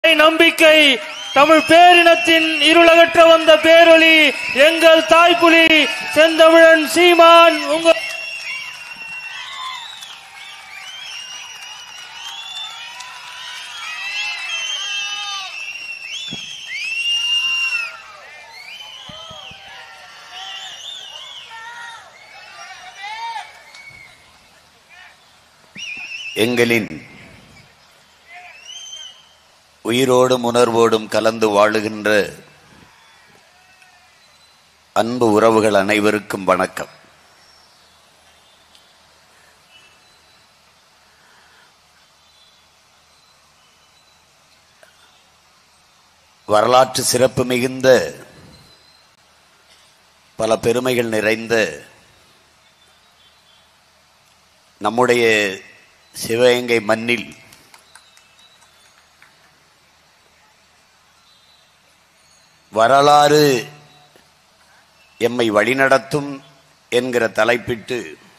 நம்பிக்கை தமிழ் பேரினத்தின் இருளகற்ற வந்த பேரொளி எங்கள் தாய்ப்புலி செந்தமிழன் சீமான் உங்கள் எங்களின் உயிரோடும் உணர்வோடும் கலந்து வாழுகின்ற அன்பு உறவுகள் அனைவருக்கும் வணக்கம் வரலாற்று சிறப்பு மிகுந்த பல பெருமைகள் நிறைந்த நம்முடைய சிவகங்கை மண்ணில் வரலாறு எம்மை வழிநடத்தும் என்கிற தலைப்பிட்டு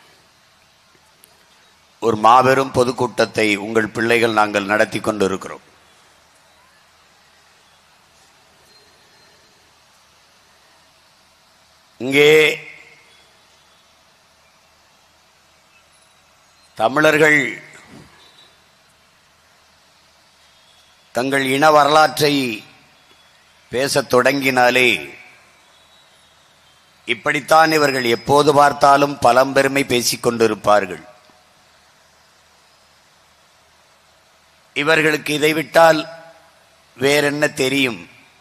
ஒரு மாபெரும் பொதுக்கூட்டத்தை உங்கள் பிள்ளைகள் நாங்கள் நடத்தி கொண்டிருக்கிறோம் இங்கே தமிழர்கள் தங்கள் இன வரலாற்றை பேசத் தொடங்கினாலே இப்படித்தான் இவர்கள் எப்போது பார்த்தாலும் பழம்பெருமை பேசிக் கொண்டிருப்பார்கள் இவர்களுக்கு இதை விட்டால் வேறென்ன தெரியும்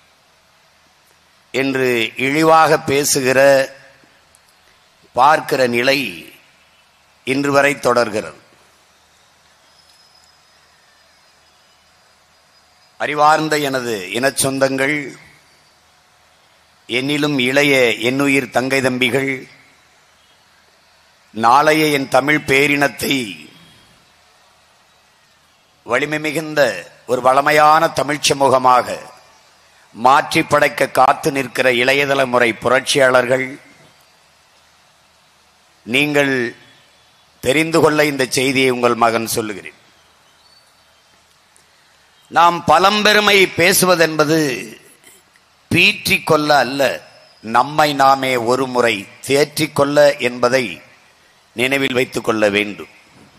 என்று இழிவாக பேசுகிற பார்க்கிற நிலை இன்று வரை தொடர்கிறது அறிவார்ந்த எனது இனச் சொந்தங்கள் என்னிலும் இளைய என்னுயிர் தங்கை தம்பிகள் நாளைய என் தமிழ் பேரினத்தை வலிமை மிகுந்த ஒரு வளமையான தமிழ்ச் சமூகமாக மாற்றி படைக்க காத்து நிற்கிற இளைய தலைமுறை புரட்சியாளர்கள் நீங்கள் தெரிந்து கொள்ள இந்த செய்தியை உங்கள் மகன் சொல்லுகிறேன் நாம் பழம்பெருமை பேசுவதென்பது பீற்றிக் கொள்ள அல்ல நம்மை நாமே ஒரு முறை தேற்றிக் கொள்ள என்பதை நினைவில் வைத்துக் கொள்ள வேண்டும்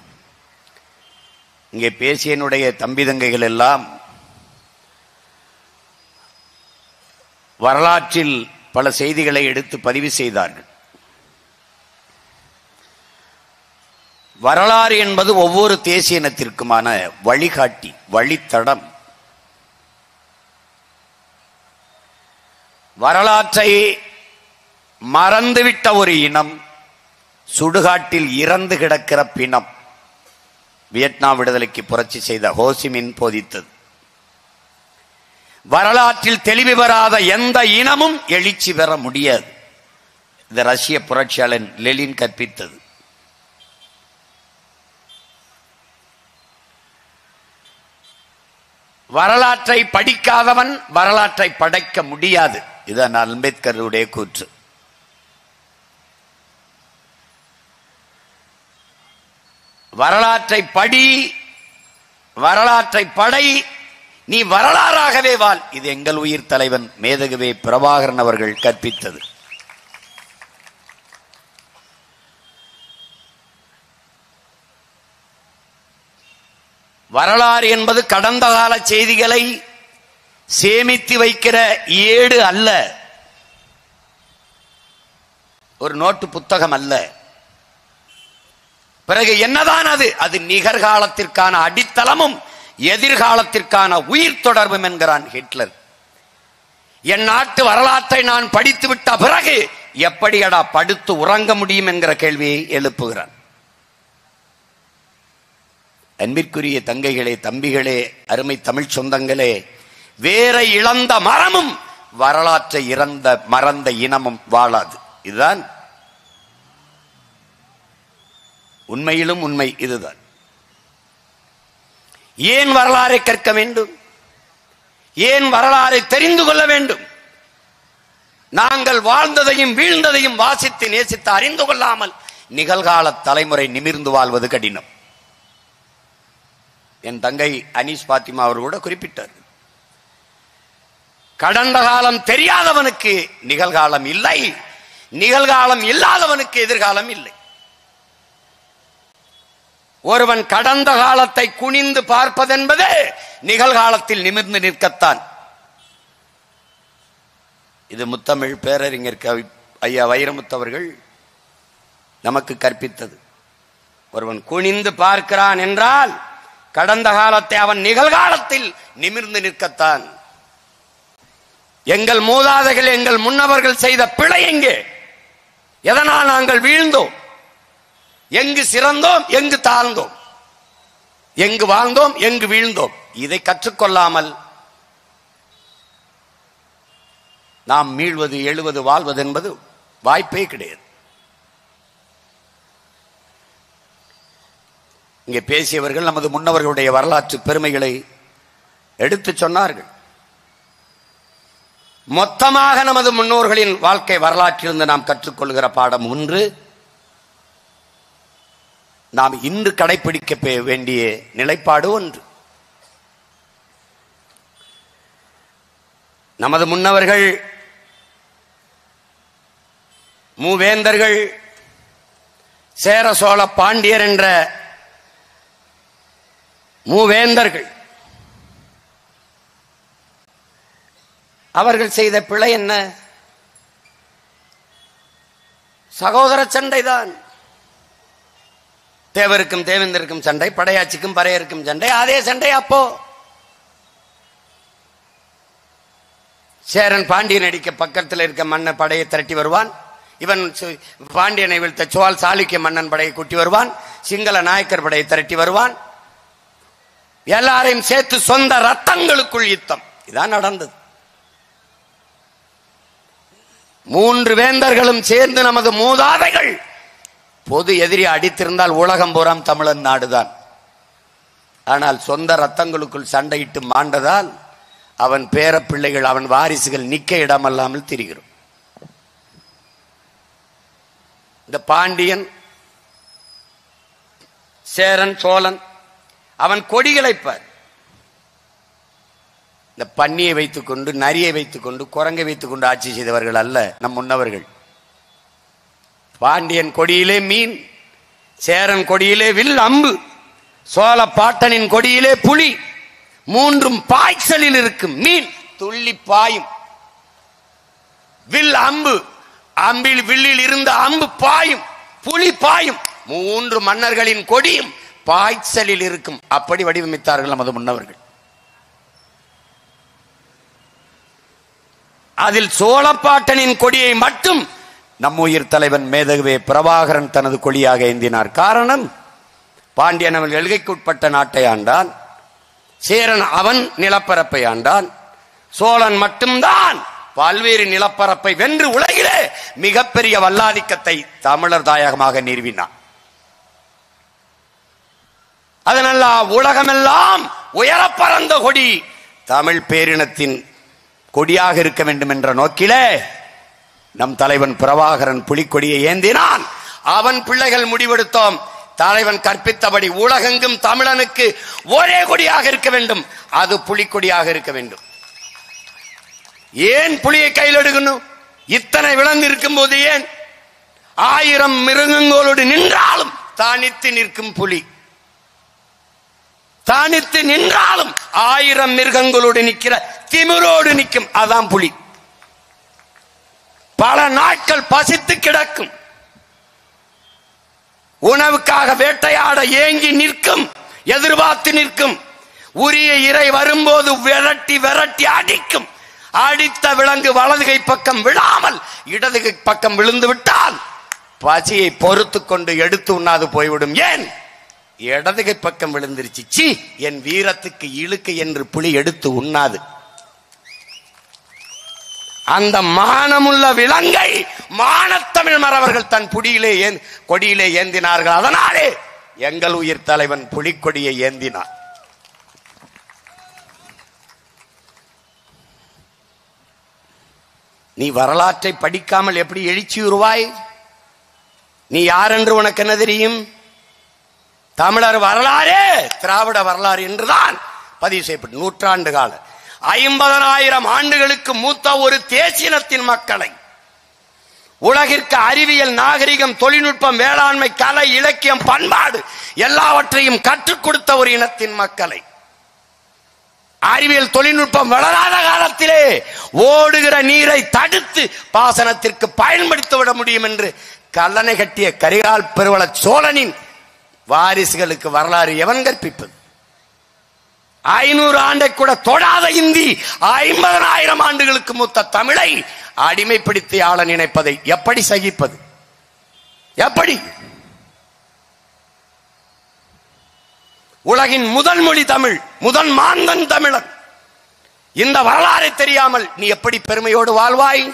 இங்கே பேசிய என்னுடைய தம்பி தங்கைகள் எல்லாம் வரலாற்றில் பல செய்திகளை எடுத்து பதிவு செய்தார்கள் வரலாறு என்பது ஒவ்வொரு தேசிய இனத்திற்குமான வழிகாட்டி வழித்தடம் வரலாற்றை மறந்துவிட்ட ஒரு இனம் சுடுகாட்டில் இறந்து கிடக்கிற பிணம் வியட்நாம் விடுதலைக்கு புரட்சி செய்த ஹோசிமின் போதித்தது வரலாற்றில் தெளிவு பெறாத எந்த இனமும் எழுச்சி பெற முடியாது இந்த ரஷ்ய புரட்சியாளன் லெலின் கற்பித்தது வரலாற்றை படிக்காதவன் வரலாற்றை படைக்க முடியாது இதுதான் அம்பேத்கருடைய கூற்று வரலாற்றை படி வரலாற்றை படை நீ வரலாறாகவே வாழ் இது எங்கள் உயிர் தலைவன் மேதகுவே பிரபாகரன் அவர்கள் கற்பித்தது வரலாறு என்பது கடந்த கால செய்திகளை சேமித்து வைக்கிற ஏடு அல்ல ஒரு நோட்டு புத்தகம் அல்ல பிறகு என்னதான் அது அது நிகழ்காலத்திற்கான அடித்தளமும் எதிர்காலத்திற்கான உயிர் தொடர்பும் என்கிறான் ஹிட்லர் என் நாட்டு வரலாற்றை நான் படித்து விட்ட பிறகு எப்படியடா படுத்து உறங்க முடியும் என்கிற கேள்வியை எழுப்புகிறான் அன்பிற்குரிய தங்கைகளே தம்பிகளே அருமை தமிழ் சொந்தங்களே வேற இழந்த மரமும் வரலாற்றை இறந்த மறந்த இனமும் வாழாது இதுதான் உண்மையிலும் உண்மை இதுதான் ஏன் வரலாறை கற்க வேண்டும் ஏன் வரலாறை தெரிந்து கொள்ள வேண்டும் நாங்கள் வாழ்ந்ததையும் வீழ்ந்ததையும் வாசித்து நேசித்து அறிந்து கொள்ளாமல் நிகழ்கால தலைமுறை நிமிர்ந்து வாழ்வது கடினம் என் தங்கை அனீஸ் பாத்திமா அவர் கூட குறிப்பிட்டார் கடந்த காலம் தெரியாதவனுக்கு நிகழ்காலம் இல்லை நிகழ்காலம் இல்லாதவனுக்கு எதிர்காலம் இல்லை ஒருவன் கடந்த காலத்தை குனிந்து பார்ப்பதென்பது நிகழ்காலத்தில் நிமிர்ந்து நிற்கத்தான் இது முத்தமிழ் பேரறிஞர் கவி ஐயா வைரமுத்தவர்கள் நமக்கு கற்பித்தது ஒருவன் குனிந்து பார்க்கிறான் என்றால் கடந்த காலத்தை அவன் நிகழ்காலத்தில் நிமிர்ந்து நிற்கத்தான் எங்கள் மூதாதைகள் எங்கள் முன்னவர்கள் செய்த பிழை எங்கே எதனால் நாங்கள் வீழ்ந்தோம் எங்கு சிறந்தோம் எங்கு தாழ்ந்தோம் எங்கு வாழ்ந்தோம் எங்கு வீழ்ந்தோம் இதை கற்றுக்கொள்ளாமல் நாம் மீள்வது எழுவது வாழ்வது என்பது வாய்ப்பே கிடையாது இங்கே பேசியவர்கள் நமது முன்னவர்களுடைய வரலாற்று பெருமைகளை எடுத்துச் சொன்னார்கள் மொத்தமாக நமது முன்னோர்களின் வாழ்க்கை வரலாற்றிலிருந்து நாம் கற்றுக்கொள்கிற பாடம் ஒன்று நாம் இன்று கடைபிடிக்க பே- வேண்டிய நிலைப்பாடு ஒன்று நமது முன்னவர்கள் மூவேந்தர்கள் சேர சோழ பாண்டியர் என்ற மூவேந்தர்கள் அவர்கள் செய்த பிழை என்ன சகோதர சண்டைதான் தேவருக்கும் தேவேந்தருக்கும் சண்டை படையாச்சிக்கும் பறையருக்கும் சண்டை அதே சண்டை அப்போ சேரன் பாண்டியன் அடிக்க பக்கத்தில் இருக்க மன்னன் படையை திரட்டி வருவான் இவன் சு- பாண்டியனை வீழ்த்த சோழ சாளுக்கிய மன்னன் படையை கூட்டி வருவான் சிங்கள நாயக்கர் படையை திரட்டி வருவான் எல்லாரையும் சேர்த்து சொந்த ரத்தங்களுக்குள் யுத்தம் இதான் நடந்தது மூன்று வேந்தர்களும் சேர்ந்து நமது மூதாதைகள் பொது எதிரி அடித்திருந்தால் உலகம் பூராம் தமிழன் நாடுதான் ஆனால் சொந்த ரத்தங்களுக்குள் சண்டையிட்டு மாண்டதால் அவன் பேர பிள்ளைகள் அவன் வாரிசுகள் நிக்க இடமல்லாமல் திரிகிறோம் இந்த பாண்டியன் சேரன் சோழன் அவன் கொடிகளை பார் இந்த பன்னியை வைத்துக்கொண்டு நரியை வைத்துக்கொண்டு குரங்கை வைத்துக்கொண்டு ஆட்சி செய்தவர்கள் அல்ல நம் முன்னவர்கள் பாண்டியன் கொடியிலே மீன் சேரன் கொடியிலே வில் அம்பு சோழ பாட்டனின் கொடியிலே புலி மூன்றும் பாய்ச்சலில் இருக்கும் மீன் துள்ளி பாயும் வில் அம்பு அம்பில் வில்லில் இருந்த அம்பு பாயும் புலி பாயும் மூன்று மன்னர்களின் கொடியும் பாய்ச்சலில் இருக்கும் அப்படி வடிவமைத்தார்கள் நமது முன்னவர்கள் அதில் சோழப்பாட்டனின் கொடியை மட்டும் நம் உயிர் தலைவன் மேதகுவே பிரபாகரன் தனது கொடியாக ஏந்தினார் காரணம் பாண்டியன் அவன் எல்கைக்குட்பட்ட நாட்டை ஆண்டான் சேரன் அவன் நிலப்பரப்பை ஆண்டான் சோழன் மட்டும்தான் பல்வேறு நிலப்பரப்பை வென்று உலகிலே மிகப்பெரிய வல்லாதிக்கத்தை தமிழர் தாயகமாக நிறுவினான் அதனால உலகமெல்லாம் உயர பறந்த கொடி தமிழ் பேரினத்தின் கொடியாக இருக்க வேண்டும் என்ற நோக்கிலே நம் தலைவன் பிரபாகரன் புலிக்கொடியை ஏந்தினான் அவன் பிள்ளைகள் முடிவெடுத்தோம் தலைவன் கற்பித்தபடி உலகெங்கும் தமிழனுக்கு ஒரே கொடியாக இருக்க வேண்டும் அது புலிக்கொடியாக இருக்க வேண்டும் ஏன் புலியை கையில் எடுக்கணும் இத்தனை விலங்கு இருக்கும் போது ஏன் ஆயிரம் மிருகங்களோடு நின்றாலும் தானித்து நிற்கும் புலி தானித்து நின்றாலும் ஆயிரம் மிருகங்களோடு நிற்கிற திமிரோடு நிற்கும் அதான் புலி பல நாட்கள் பசித்து கிடக்கும் உணவுக்காக வேட்டையாட ஏங்கி நிற்கும் எதிர்பார்த்து நிற்கும் உரிய இறை வரும்போது விரட்டி விரட்டி அடிக்கும் அடித்த விலங்கு வலது கை பக்கம் விழாமல் இடது கை பக்கம் விழுந்து விட்டால் பசியை பொறுத்து கொண்டு எடுத்து உண்ணாது போய்விடும் ஏன் இடது கை பக்கம் விழுந்துருச்சு சி என் வீரத்துக்கு இழுக்கு என்று புலி எடுத்து உண்ணாது அந்த மானமுள்ள விலங்கை மானத்தமிழ் மறவர்கள் தன் புடியிலே ஏன் கொடியிலே ஏந்தினார்கள் அதனாலே எங்கள் உயிர் தலைவன் புலிக்கொடியை ஏந்தினார் நீ வரலாற்றை படிக்காமல் எப்படி எழுச்சியுருவாய் நீ யார் என்று உனக்கு என்ன தெரியும் தமிழர் வரலாறே திராவிட வரலாறு என்றுதான் பதிவு செய்யப்பட்டு நூற்றாண்டு கால ஐம்பதனாயிரம் ஆண்டுகளுக்கு மூத்த ஒரு தேசினத்தின் மக்களை உலகிற்கு அறிவியல் நாகரிகம் தொழில்நுட்பம் வேளாண்மை கலை இலக்கியம் பண்பாடு எல்லாவற்றையும் கற்றுக் கொடுத்த ஒரு இனத்தின் மக்களை அறிவியல் தொழில்நுட்பம் வளராத காலத்திலே ஓடுகிற நீரை தடுத்து பாசனத்திற்கு பயன்படுத்தி விட முடியும் என்று கல்லணை கட்டிய கரிகால் பெருவள சோழனின் வாரிசுகளுக்கு வரலாறு எவன் கற்பிப்பது ஐநூறு ஆண்டை கூட தொடாத இந்தி ஐம்பதனாயிரம் ஆண்டுகளுக்கு மூத்த தமிழை அடிமைப்படுத்தி ஆள நினைப்பதை எப்படி சகிப்பது எப்படி உலகின் முதல் மொழி தமிழ் முதல் மாந்தன் தமிழன் இந்த வரலாறை தெரியாமல் நீ எப்படி பெருமையோடு வாழ்வாய்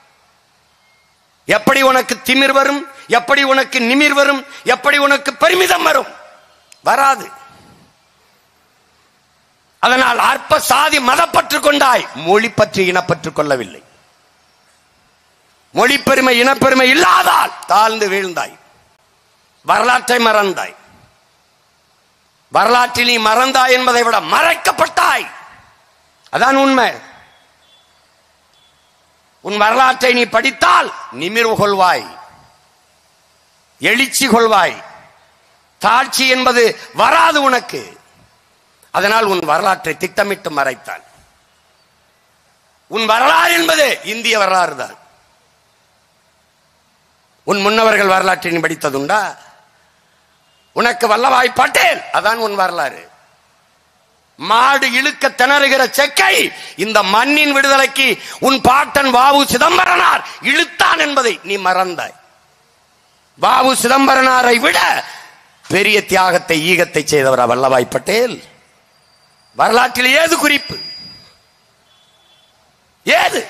எப்படி உனக்கு திமிர் வரும் எப்படி உனக்கு நிமிர் வரும் எப்படி உனக்கு பெருமிதம் வரும் வராது அதனால் அற்ப சாதி மதப்பற்று கொண்டாய் மொழி பற்றி இனப்பற்று கொள்ளவில்லை மொழி பெருமை இனப்பெருமை இல்லாதால் தாழ்ந்து வீழ்ந்தாய் வரலாற்றை மறந்தாய் வரலாற்றில் நீ மறந்தாய் என்பதை விட மறைக்கப்பட்டாய் அதான் உண்மை உன் வரலாற்றை நீ படித்தால் நிமிர்வு கொள்வாய் எழுச்சி கொள்வாய் தாட்சி என்பது வராது உனக்கு அதனால் உன் வரலாற்றை திட்டமிட்டு மறைத்தான் உன் வரலாறு என்பது இந்திய வரலாறு தான் உன் முன்னவர்கள் வரலாற்றை நீ படித்ததுண்டா உனக்கு வல்லவாய் பட்டேல் அதான் உன் வரலாறு மாடு இழுக்க திணறுகிற செக்கை இந்த மண்ணின் விடுதலைக்கு உன் பாட்டன் வாவு சிதம்பரனார் இழுத்தான் என்பதை நீ மறந்தாய் வாவு சிதம்பரனாரை விட பெரிய தியாகத்தை ஈகத்தை செய்தவரா வல்லபாய் பட்டேல் வரலாற்றில் ஏது குறிப்பு ஏது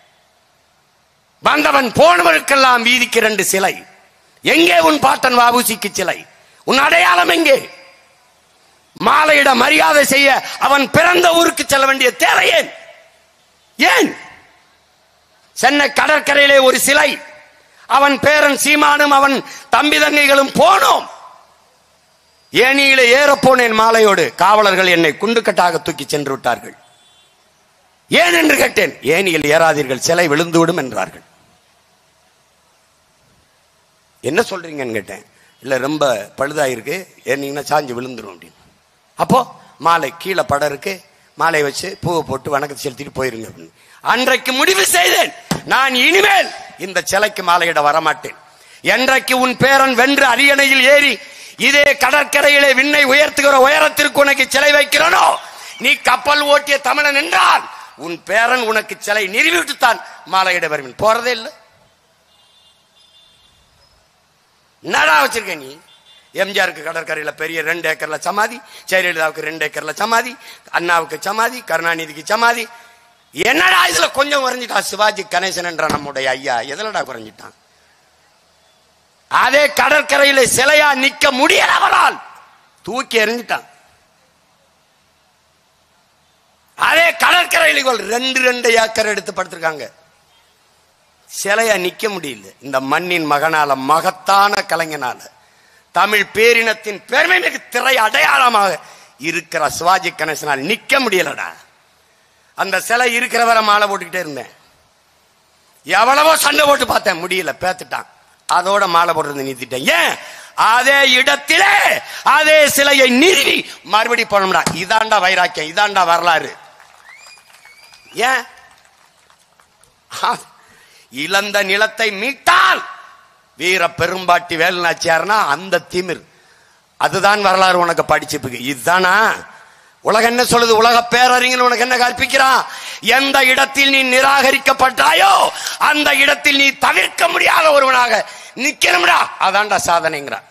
வந்தவன் போனவருக்கெல்லாம் வீதிக்கு ரெண்டு சிலை எங்கே உன் பாட்டன் வாபுசிக்கு சிலை உன் அடையாளம் எங்கே மாலையிட மரியாதை செய்ய அவன் பிறந்த ஊருக்கு செல்ல வேண்டிய தேவை ஏன் ஏன் சென்னை கடற்கரையிலே ஒரு சிலை அவன் பேரன் சீமானும் அவன் தம்பி தங்கைகளும் போனோம் ஏனியிலே ஏற போனேன் மாலையோடு காவலர்கள் என்னை குண்டுக்கட்டாக தூக்கி சென்று விட்டார்கள் ஏன் என்று கேட்டேன் ஏனியில் ஏறாதீர்கள் சிலை விழுந்துவிடும் என்றார்கள் என்ன சொல்றீங்கன்னு கேட்டேன் இல்ல ரொம்ப பழுதாயிருக்கு ஏன்னீங்கன்னா சாஞ்சு விழுந்துரும் அப்படின்னு அப்போ மாலை கீழே படம் இருக்கு மாலை வச்சு பூவை போட்டு வணக்கத்தை செலுத்திட்டு போயிருங்க அப்படின்னு அன்றைக்கு முடிவு செய்தேன் நான் இனிமேல் இந்த சிலைக்கு மாலையிட வரமாட்டேன் என்றைக்கு உன் பேரன் வென்று அரியணையில் ஏறி இதே கடற்கரையிலே விண்ணை உயர்த்துகிற உயரத்திற்கு உனக்கு சிலை வைக்கிறனோ நீ கப்பல் ஓட்டிய தமிழன் என்றால் உன் பேரன் உனக்கு சிலை நிறுவிவிட்டுத்தான் மாலையிட வருவேன் போறதே இல்லை என்னடா வச்சிருக்க நீ எம்ஜிஆருக்கு கடற்கரையில பெரிய ரெண்டு ஏக்கர்ல சமாதி ஜெயலலிதாவுக்கு ரெண்டு ஏக்கர்ல சமாதி அண்ணாவுக்கு சமாதி கருணாநிதிக்கு சமாதி என்னடா இதுல கொஞ்சம் குறைஞ்சிட்டான் சிவாஜி கணேசன் என்ற நம்முடைய ஐயா எதுலடா குறைஞ்சிட்டான் அதே கடற்கரையில சிலையா நிக்க முடியல அவரால் தூக்கி எறிஞ்சிட்டான் அதே கடற்கரையில் இவள் ரெண்டு ரெண்டு ஏக்கர் எடுத்து படுத்திருக்காங்க சிலையா நிக்க முடியல இந்த மண்ணின் மகனால மகத்தான கலைஞனால தமிழ் பேரினத்தின் பெருமை மிகு திரை அடையாளமாக இருக்கிற சிவாஜி கணேசனால் நிக்க முடியலடா அந்த சிலை இருக்கிற வரை மாலை போட்டுக்கிட்டே இருந்தேன் எவ்வளவோ சண்டை போட்டு பார்த்தேன் முடியல பேத்துட்டான் அதோட மாலை போடுறது நிறுத்திட்டேன் ஏன் அதே இடத்திலே அதே சிலையை நிறுவி மறுபடி போனோம்டா இதாண்டா வைராக்கியம் இதாண்டா வரலாறு ஏன் ஆ, இழந்த நிலத்தை மீட்டால் வீர பெரும்பாட்டி வேலுநாச்சியார்னா அந்த திமிர் அதுதான் வரலாறு உனக்கு படிச்சுப்புக்கு இதுதானா உலகம் என்ன சொல்லுது உலக பேரறிஞர் உனக்கு என்ன கற்பிக்கிறான் எந்த இடத்தில் நீ நிராகரிக்கப்பட்டாயோ அந்த இடத்தில் நீ தவிர்க்க முடியாத ஒருவனாக நிக்கணும்டா அதான்டா சாதனைங்கிறான்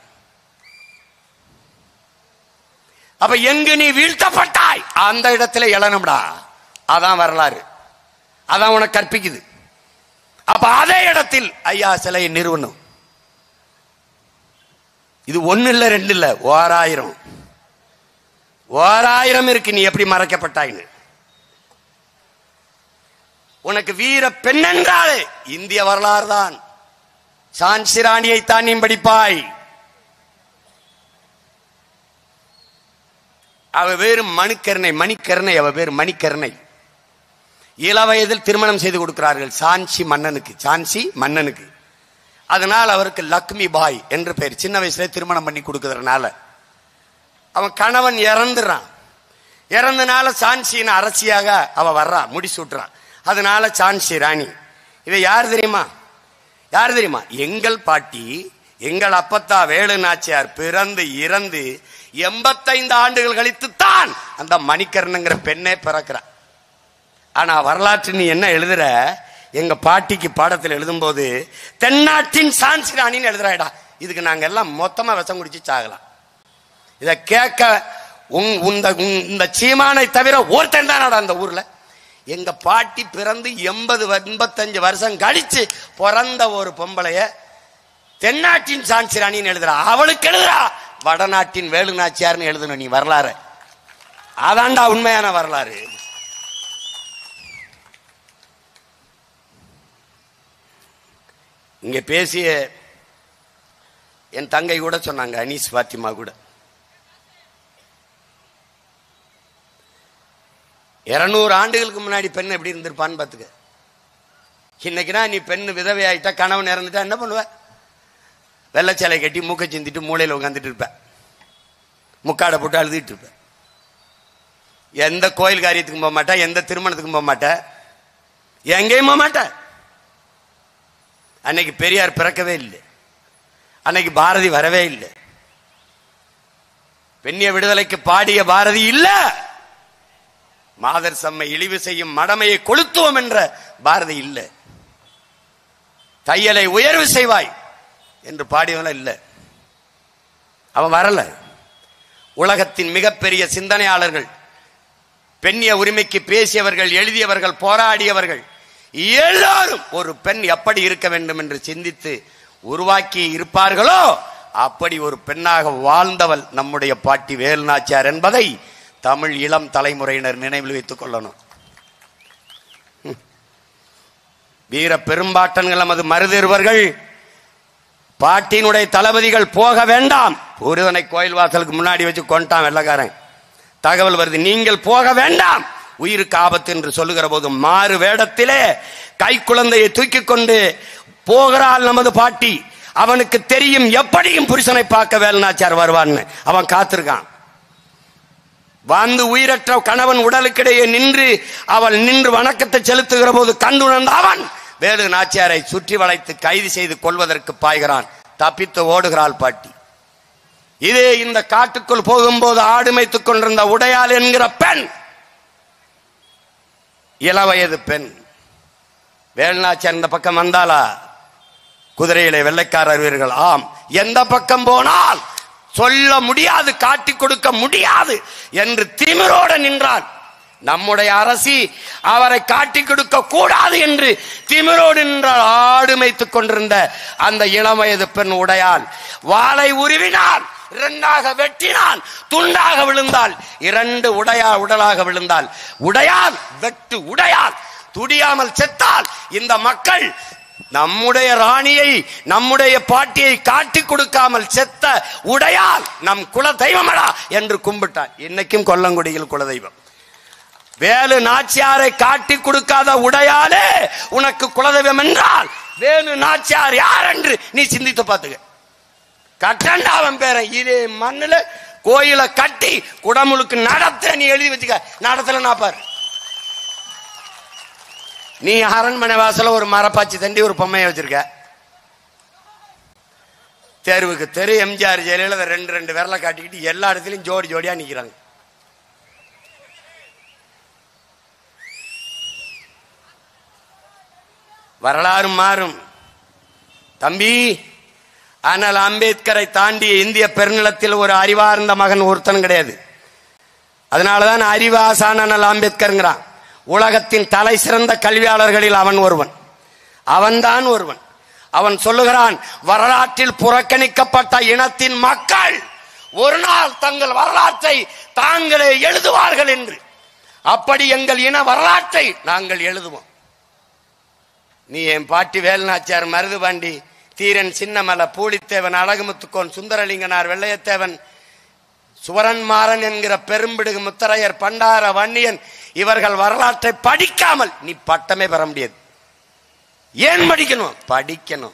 அப்ப எங்கு நீ வீழ்த்தப்பட்டாய் அந்த இடத்துல எழணும்டா அதான் வரலாறு அதான் உனக்கு கற்பிக்குது அப்ப அதே இடத்தில் ஐயா சிலையை நிறுவனம் இது ஒண்ணு இல்ல ரெண்டு இல்ல ஓராயிரம் ஓராயிரம் இருக்கு நீ எப்படி மறைக்கப்பட்டாய்ன்னு உனக்கு வீர பெண் என்றாலே இந்திய வரலாறு தான் சான்சி ராணியை தான் நீ படிப்பாய் அவ பேரு மணிக்கருணை மணிக்கருணை அவ பேரு மணிக்கருணை இளவயதில் திருமணம் செய்து கொடுக்கிறார்கள் சான்சி மன்னனுக்கு சான்சி மன்னனுக்கு அதனால் அவருக்கு லக்ஷ்மி பாய் என்று பெயர் சின்ன வயசுல திருமணம் பண்ணி கொடுக்கறதுனால அவன் கணவன் இறந்துறான் இறந்தனால சான்சியின் அரசியாக அவ வர்றா முடிசூட்டுறான் அதனால சான்சி ராணி இவ யார் தெரியுமா யார் தெரியுமா எங்கள் பாட்டி எங்கள் அப்பத்தா வேலு நாச்சியார் பிறந்து இறந்து எண்பத்தைந்து ஆண்டுகள் கழித்து தான் அந்த மணிக்கர்ணங்கிற பெண்ணே பிறக்கிறான் ஆனா வரலாற்று நீ என்ன எழுதுற எங்க பாட்டிக்கு பாடத்தில் எழுதும்போது தென்னாட்டின் சான்சி ராணின்னு எழுதுறாடா இதுக்கு நாங்க எல்லாம் மொத்தமா விஷம் குடிச்சு சாகலாம் இத கேட்க உங் இந்த உங்- இந்த சீமானை தவிர ஒருத்தன் தானடா அந்த ஊர்ல எங்க பாட்டி பிறந்து எண்பது எண்பத்தஞ்சு வருஷம் கழிச்சு பிறந்த ஒரு பொம்பளைய தென்னாட்டின் சான்சி ராணின்னு எழுதுறா அவளுக்கு எழுதுறா வடநாட்டின் வேலு நாச்சியார்னு எழுதணும் நீ வரலாறு அதான்டா உண்மையான வரலாறு இங்க பேசிய என் தங்கை கூட சொன்னாங்க அனீஸ் பாத்திமா கூட இருநூறு ஆண்டுகளுக்கு முன்னாடி பெண் எப்படி இருந்திருப்பான்னு பாத்துக்க இன்னைக்குனா நீ பெண் விதவை ஆயிட்டா கணவன் இறந்துட்டா என்ன பண்ணுவ வெள்ளச்சேலை கட்டி மூக்கை சிந்திட்டு மூளையில உட்காந்துட்டு இருப்ப முக்காடை போட்டு அழுதுட்டு இருப்ப எந்த கோயில் காரியத்துக்கும் போக மாட்டா எந்த திருமணத்துக்கும் போக மாட்ட எங்கேயும் போக மாட்ட அன்னைக்கு பெரியார் பிறக்கவே இல்லை அன்னைக்கு பாரதி வரவே இல்லை பெண்ணிய விடுதலைக்கு பாடிய பாரதி இல்ல மாதர் செம்மை இழிவு செய்யும் மடமையை கொளுத்துவோம் என்ற பாரதி இல்லை தையலை உயர்வு செய்வாய் என்று பாடியவன இல்ல அவன் வரல உலகத்தின் மிகப்பெரிய சிந்தனையாளர்கள் பெண்ணிய உரிமைக்கு பேசியவர்கள் எழுதியவர்கள் போராடியவர்கள் எல்லாரும் ஒரு பெண் எப்படி இருக்க வேண்டும் என்று சிந்தித்து உருவாக்கி இருப்பார்களோ அப்படி ஒரு பெண்ணாக வாழ்ந்தவள் நம்முடைய பாட்டி வேலுநாச்சியார் என்பதை தமிழ் இளம் தலைமுறையினர் நினைவில் வைத்துக் கொள்ளணும் ம். வீர பெரும்பாட்டன்கள் நமது மருதேறுவர்கள் பாட்டினுடைய தளபதிகள் போக வேண்டாம் ஒருவனை கோயில் வாசலுக்கு முன்னாடி வச்சு கொண்டான் வெள்ளக்காரன் தகவல் வருது நீங்கள் போக வேண்டாம் உயிருக்கு ஆபத்து என்று சொல்லுகிற போது மாறு வேடத்திலே கை குழந்தையை தூக்கி கொண்டு போகிறாள் நமது பாட்டி அவனுக்கு தெரியும் எப்படியும் புருஷனை பார்க்க வேலுநாச்சார் வருவான்னு அவன் காத்திருக்கான் வந்து உயிரற்ற கணவன் உடலுக்கிடையே நின்று அவள் நின்று வணக்கத்தை செலுத்துகிற போது கண்டுணர்ந்த அவன் வேலு நாச்சியாரை சுற்றி வளைத்து கைது செய்து கொள்வதற்கு பாய்கிறான் தப்பித்து ஓடுகிறாள் பாட்டி இதே இந்த காட்டுக்குள் போகும்போது ஆடு மேய்த்துக் கொண்டிருந்த உடையாள் என்கிற பெண் இளவயது பெண் வேலுநாச்சியார் இந்த பக்கம் வந்தாளா குதிரையிலே வெள்ளைக்காரர் வீரர்கள் ஆம் எந்த பக்கம் போனால் சொல்ல முடியாது காட்டிக் கொடுக்க முடியாது என்று திமிரோடு நின்றான் நம்முடைய அரசி அவரை காட்டிக் கொடுக்க கூடாது என்று திமிரோடு நின்றால் ஆடு மேய்த்துக் கொண்டிருந்த அந்த இளம் வயது பெண் உடையால் வாளை உருவினான் இரண்டாக வெட்டினான் துண்டாக விழுந்தால் இரண்டு உடையா உடலாக விழுந்தால் உடையால் வெட்டு உடையால் துடியாமல் செத்தால் இந்த மக்கள் நம்முடைய ராணியை நம்முடைய பாட்டியை காட்டிக் கொடுக்காமல் செத்த உடையால் நம் குல தெய்வமடா என்று கும்பிட்டான் இன்னைக்கும் கொல்லங்குடியில் குலதெய்வம் வேலு நாச்சியாரை காட்டிக் கொடுக்காத உடையாலே உனக்கு குலதெய்வம் என்றால் வேலு நாச்சியார் யார் என்று நீ சிந்தித்து பார்த்துக்க கட்டண்டா அவன் பேரை இதே மண்ணுல கோயிலை கட்டி குடமுழுக்கு நடத்த நீ எழுதி வச்சுக்க நடத்தல நான் பாரு நீ அரண்மனை வாசல ஒரு மரப்பாச்சி தண்டி ஒரு பொம்மையை வச்சிருக்க தெருவுக்கு தெரு எம்ஜிஆர் ஜெயலலிதா ரெண்டு ரெண்டு விரலை காட்டிக்கிட்டு எல்லா இடத்துலயும் ஜோடி ஜோடியா நிக்கிறாங்க வரலாறு மாறும் தம்பி ஆனால் அம்பேத்கரை தாண்டி இந்திய பெருநிலத்தில் ஒரு அறிவார்ந்த மகன் ஒருத்தன் கிடையாது அதனாலதான் அறிவாசான் அண்ணல் அம்பேத்கர்ங்கிறான் உலகத்தின் தலை சிறந்த கல்வியாளர்களில் அவன் ஒருவன் அவன்தான் ஒருவன் அவன் சொல்லுகிறான் வரலாற்றில் புறக்கணிக்கப்பட்ட இனத்தின் மக்கள் ஒரு நாள் தங்கள் வரலாற்றை தாங்களே எழுதுவார்கள் என்று அப்படி எங்கள் இன வரலாற்றை நாங்கள் எழுதுவோம் நீ என் பாட்டி வேலுநாச்சியார் மருதுபாண்டி தீரன் சின்னமலை பூலித்தேவன் அழகுமுத்துக்கோன் சுந்தரலிங்கனார் வெள்ளையத்தேவன் சுவரன்மாறன் என்கிற பெரும்பிடுகு முத்தரையர் பண்டார வன்னியன் இவர்கள் வரலாற்றை படிக்காமல் நீ பட்டமே பெற முடியாது ஏன் படிக்கணும் படிக்கணும்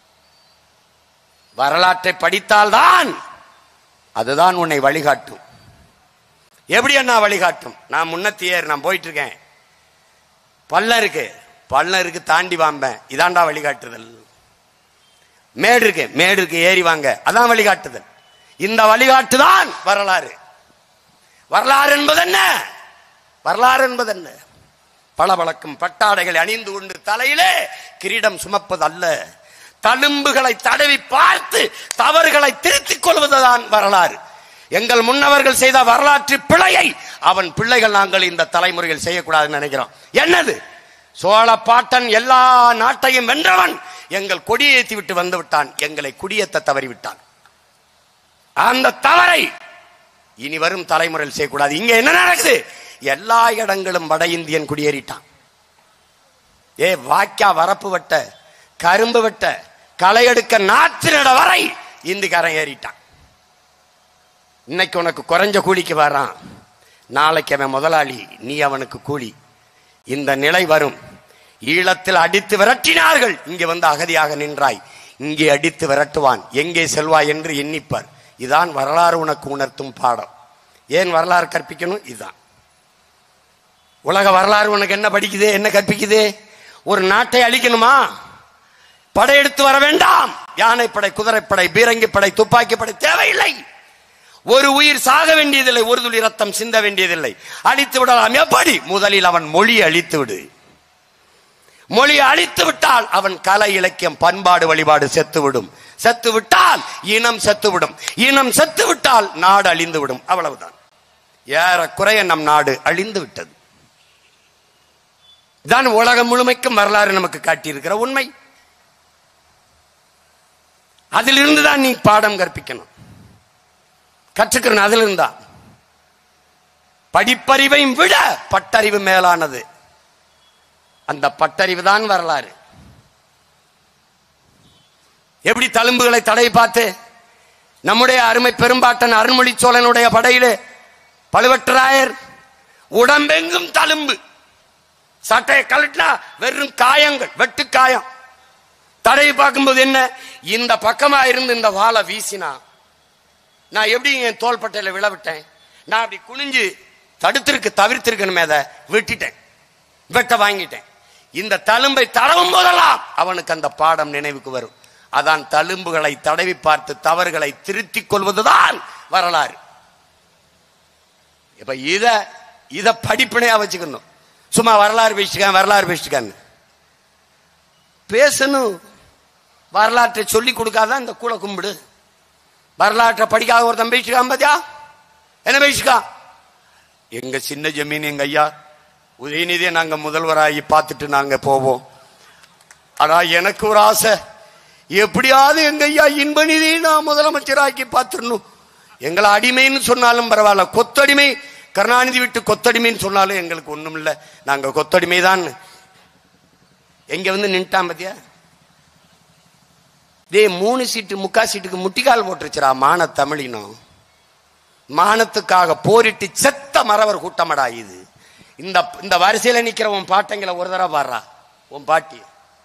வரலாற்றை படித்தால்தான் அதுதான் உன்னை வழிகாட்டும் எப்படி என்ன வழிகாட்டும் நான் முன்னத்தியர் நான் போயிட்டு இருக்கேன் பள்ளம் இருக்கு பள்ளம் இருக்கு தாண்டி வாம்பேன் இதாண்டா வழிகாட்டுதல் மேடு இருக்கு மேடு இருக்கு ஏறி வாங்க அதான் வழிகாட்டுதல் இந்த வழிகாட்டுதான் வரலாறு வரலாறு என்பது என்ன வரலாறு என்பது என்ன பளபளக்கும் பட்டாடைகளை அணிந்து கொண்டு தலையிலே கிரீடம் சுமப்பது அல்ல தழும்புகளை தடவி பார்த்து தவறுகளை திருத்திக் கொள்வதுதான் வரலாறு எங்கள் முன்னவர்கள் செய்த வரலாற்று பிழையை அவன் பிள்ளைகள் நாங்கள் இந்த தலைமுறையில் செய்யக்கூடாதுன்னு நினைக்கிறோம் என்னது சோழ பாட்டன் எல்லா நாட்டையும் வென்றவன் எங்கள் கொடியேற்றி விட்டு வந்து விட்டான் எங்களை குடியேற்ற தவறி விட்டான் அந்த தவறை இனி வரும் தலைமுறையில் செய்யக்கூடாது இங்க என்ன நடக்குது எல்லா இடங்களும் வட இந்தியன் குடியேறிட்டான் ஏ வாக்கியா வரப்பு வெட்ட கரும்பு வெட்ட களை எடுக்க நாற்று நட வரை இந்துக்காரன் ஏறிட்டான் இன்னைக்கு உனக்கு குறைஞ்ச கூலிக்கு வரான் நாளைக்கு அவன் முதலாளி நீ அவனுக்கு கூலி இந்த நிலை வரும் ஈழத்தில் அடித்து விரட்டினார்கள் இங்கே வந்து அகதியாக நின்றாய் இங்கே அடித்து விரட்டுவான் எங்கே செல்வாய் என்று எண்ணிப்பார் இதான் வரலாறு உனக்கு உணர்த்தும் பாடம் ஏன் வரலாறு கற்பிக்கணும் இதுதான் உலக வரலாறு உனக்கு என்ன படிக்குது என்ன கற்பிக்குது ஒரு நாட்டை அழிக்கணுமா படையெடுத்து வர வேண்டாம் யானைப்படை குதிரைப்படை பீரங்கி படை துப்பாக்கி படை தேவையில்லை ஒரு உயிர் சாக வேண்டியதில்லை ஒரு துளி ரத்தம் சிந்த வேண்டியதில்லை அழித்து விடலாம் எப்படி முதலில் அவன் மொழி அழித்து விடு மொழி அழித்து விட்டால் அவன் கலை இலக்கியம் பண்பாடு வழிபாடு செத்துவிடும் செத்து விட்டால் இனம் செத்துவிடும் இனம் செத்து விட்டால் நாடு அழிந்து விடும் அவ்வளவுதான் ஏறக்குறைய நம் நாடு அழிந்து விட்டது தான் உலகம் முழுமைக்கும் வரலாறு நமக்கு காட்டியிருக்கிற உண்மை அதிலிருந்து தான் நீ பாடம் கற்பிக்கணும் கற்றுக்கிறேன் அதில் இருந்தா படிப்பறிவையும் விட பட்டறிவு மேலானது அந்த பட்டறிவு தான் வரலாறு எப்படி தழும்புகளை தடை பார்த்து நம்முடைய அருமை பெரும்பாட்டன் அருள்மொழி சோழனுடைய படையிலே பழுவட்டராயர் உடம்பெங்கும் தழும்பு சட்டையை கழட்டினா வெறும் காயங்கள் வெட்டு காயம் தடையை பார்க்கும்போது என்ன இந்த பக்கமா இருந்து இந்த வாளை வீசினா நான் எப்படி என் தோள்பட்டையில விழவிட்டேன் நான் அப்படி குனிஞ்சு தடுத்திருக்கு தவிர்த்திருக்கணுமே அதை விட்டுட்டேன் வெட்ட வாங்கிட்டேன் இந்த தழும்பை தடவும் போதெல்லாம் அவனுக்கு அந்த பாடம் நினைவுக்கு வரும் அதான் தழும்புகளை தடவி பார்த்து தவறுகளை திருத்திக் கொள்வதுதான் வரலாறு இப்ப இத இத படிப்பினையா வச்சுக்கணும் சும்மா வரலாறு பேசிக்கான் வரலாறு பேசிக்கான்னு பேசணும் வரலாற்றை சொல்லி கொடுக்காதான் இந்த கூல கும்பிடு வரலாற்றை படிக்காத ஒருத்தன் பேசிக்கான் பாத்தியா என்ன பேசிக்கான் எங்க சின்ன ஜமீன் எங்க ஐயா உதயநிதியை நாங்க முதல்வராகி பார்த்துட்டு நாங்க போவோம் ஆனா எனக்கு ஒரு ஆசை எப்படியாவது எங்க ஐயா இன்ப நிதியை நான் முதலமைச்சராக்கி பார்த்துடணும் எங்களை அடிமைன்னு சொன்னாலும் பரவாயில்ல கொத்தடிமை கருணாநிதி விட்டு கொத்தடிமைன்னு சொன்னாலும் எங்களுக்கு ஒண்ணும் இல்லை நாங்க கொத்தடிமை தான் எங்க வந்து நின்ட்டான் பாத்தியா டேய் மூணு சீட்டு முக்கா சீட்டுக்கு முட்டிக்கால் போட்டுருச்சுரா மான தமிழினம் மானத்துக்காக போரிட்டு செத்த மறவர் கூட்டமடா இது இந்த இந்த வரிசையில நிக்கிற உன் பாட்டங்களை ஒரு தடவை பாடுறா உன் பாட்டி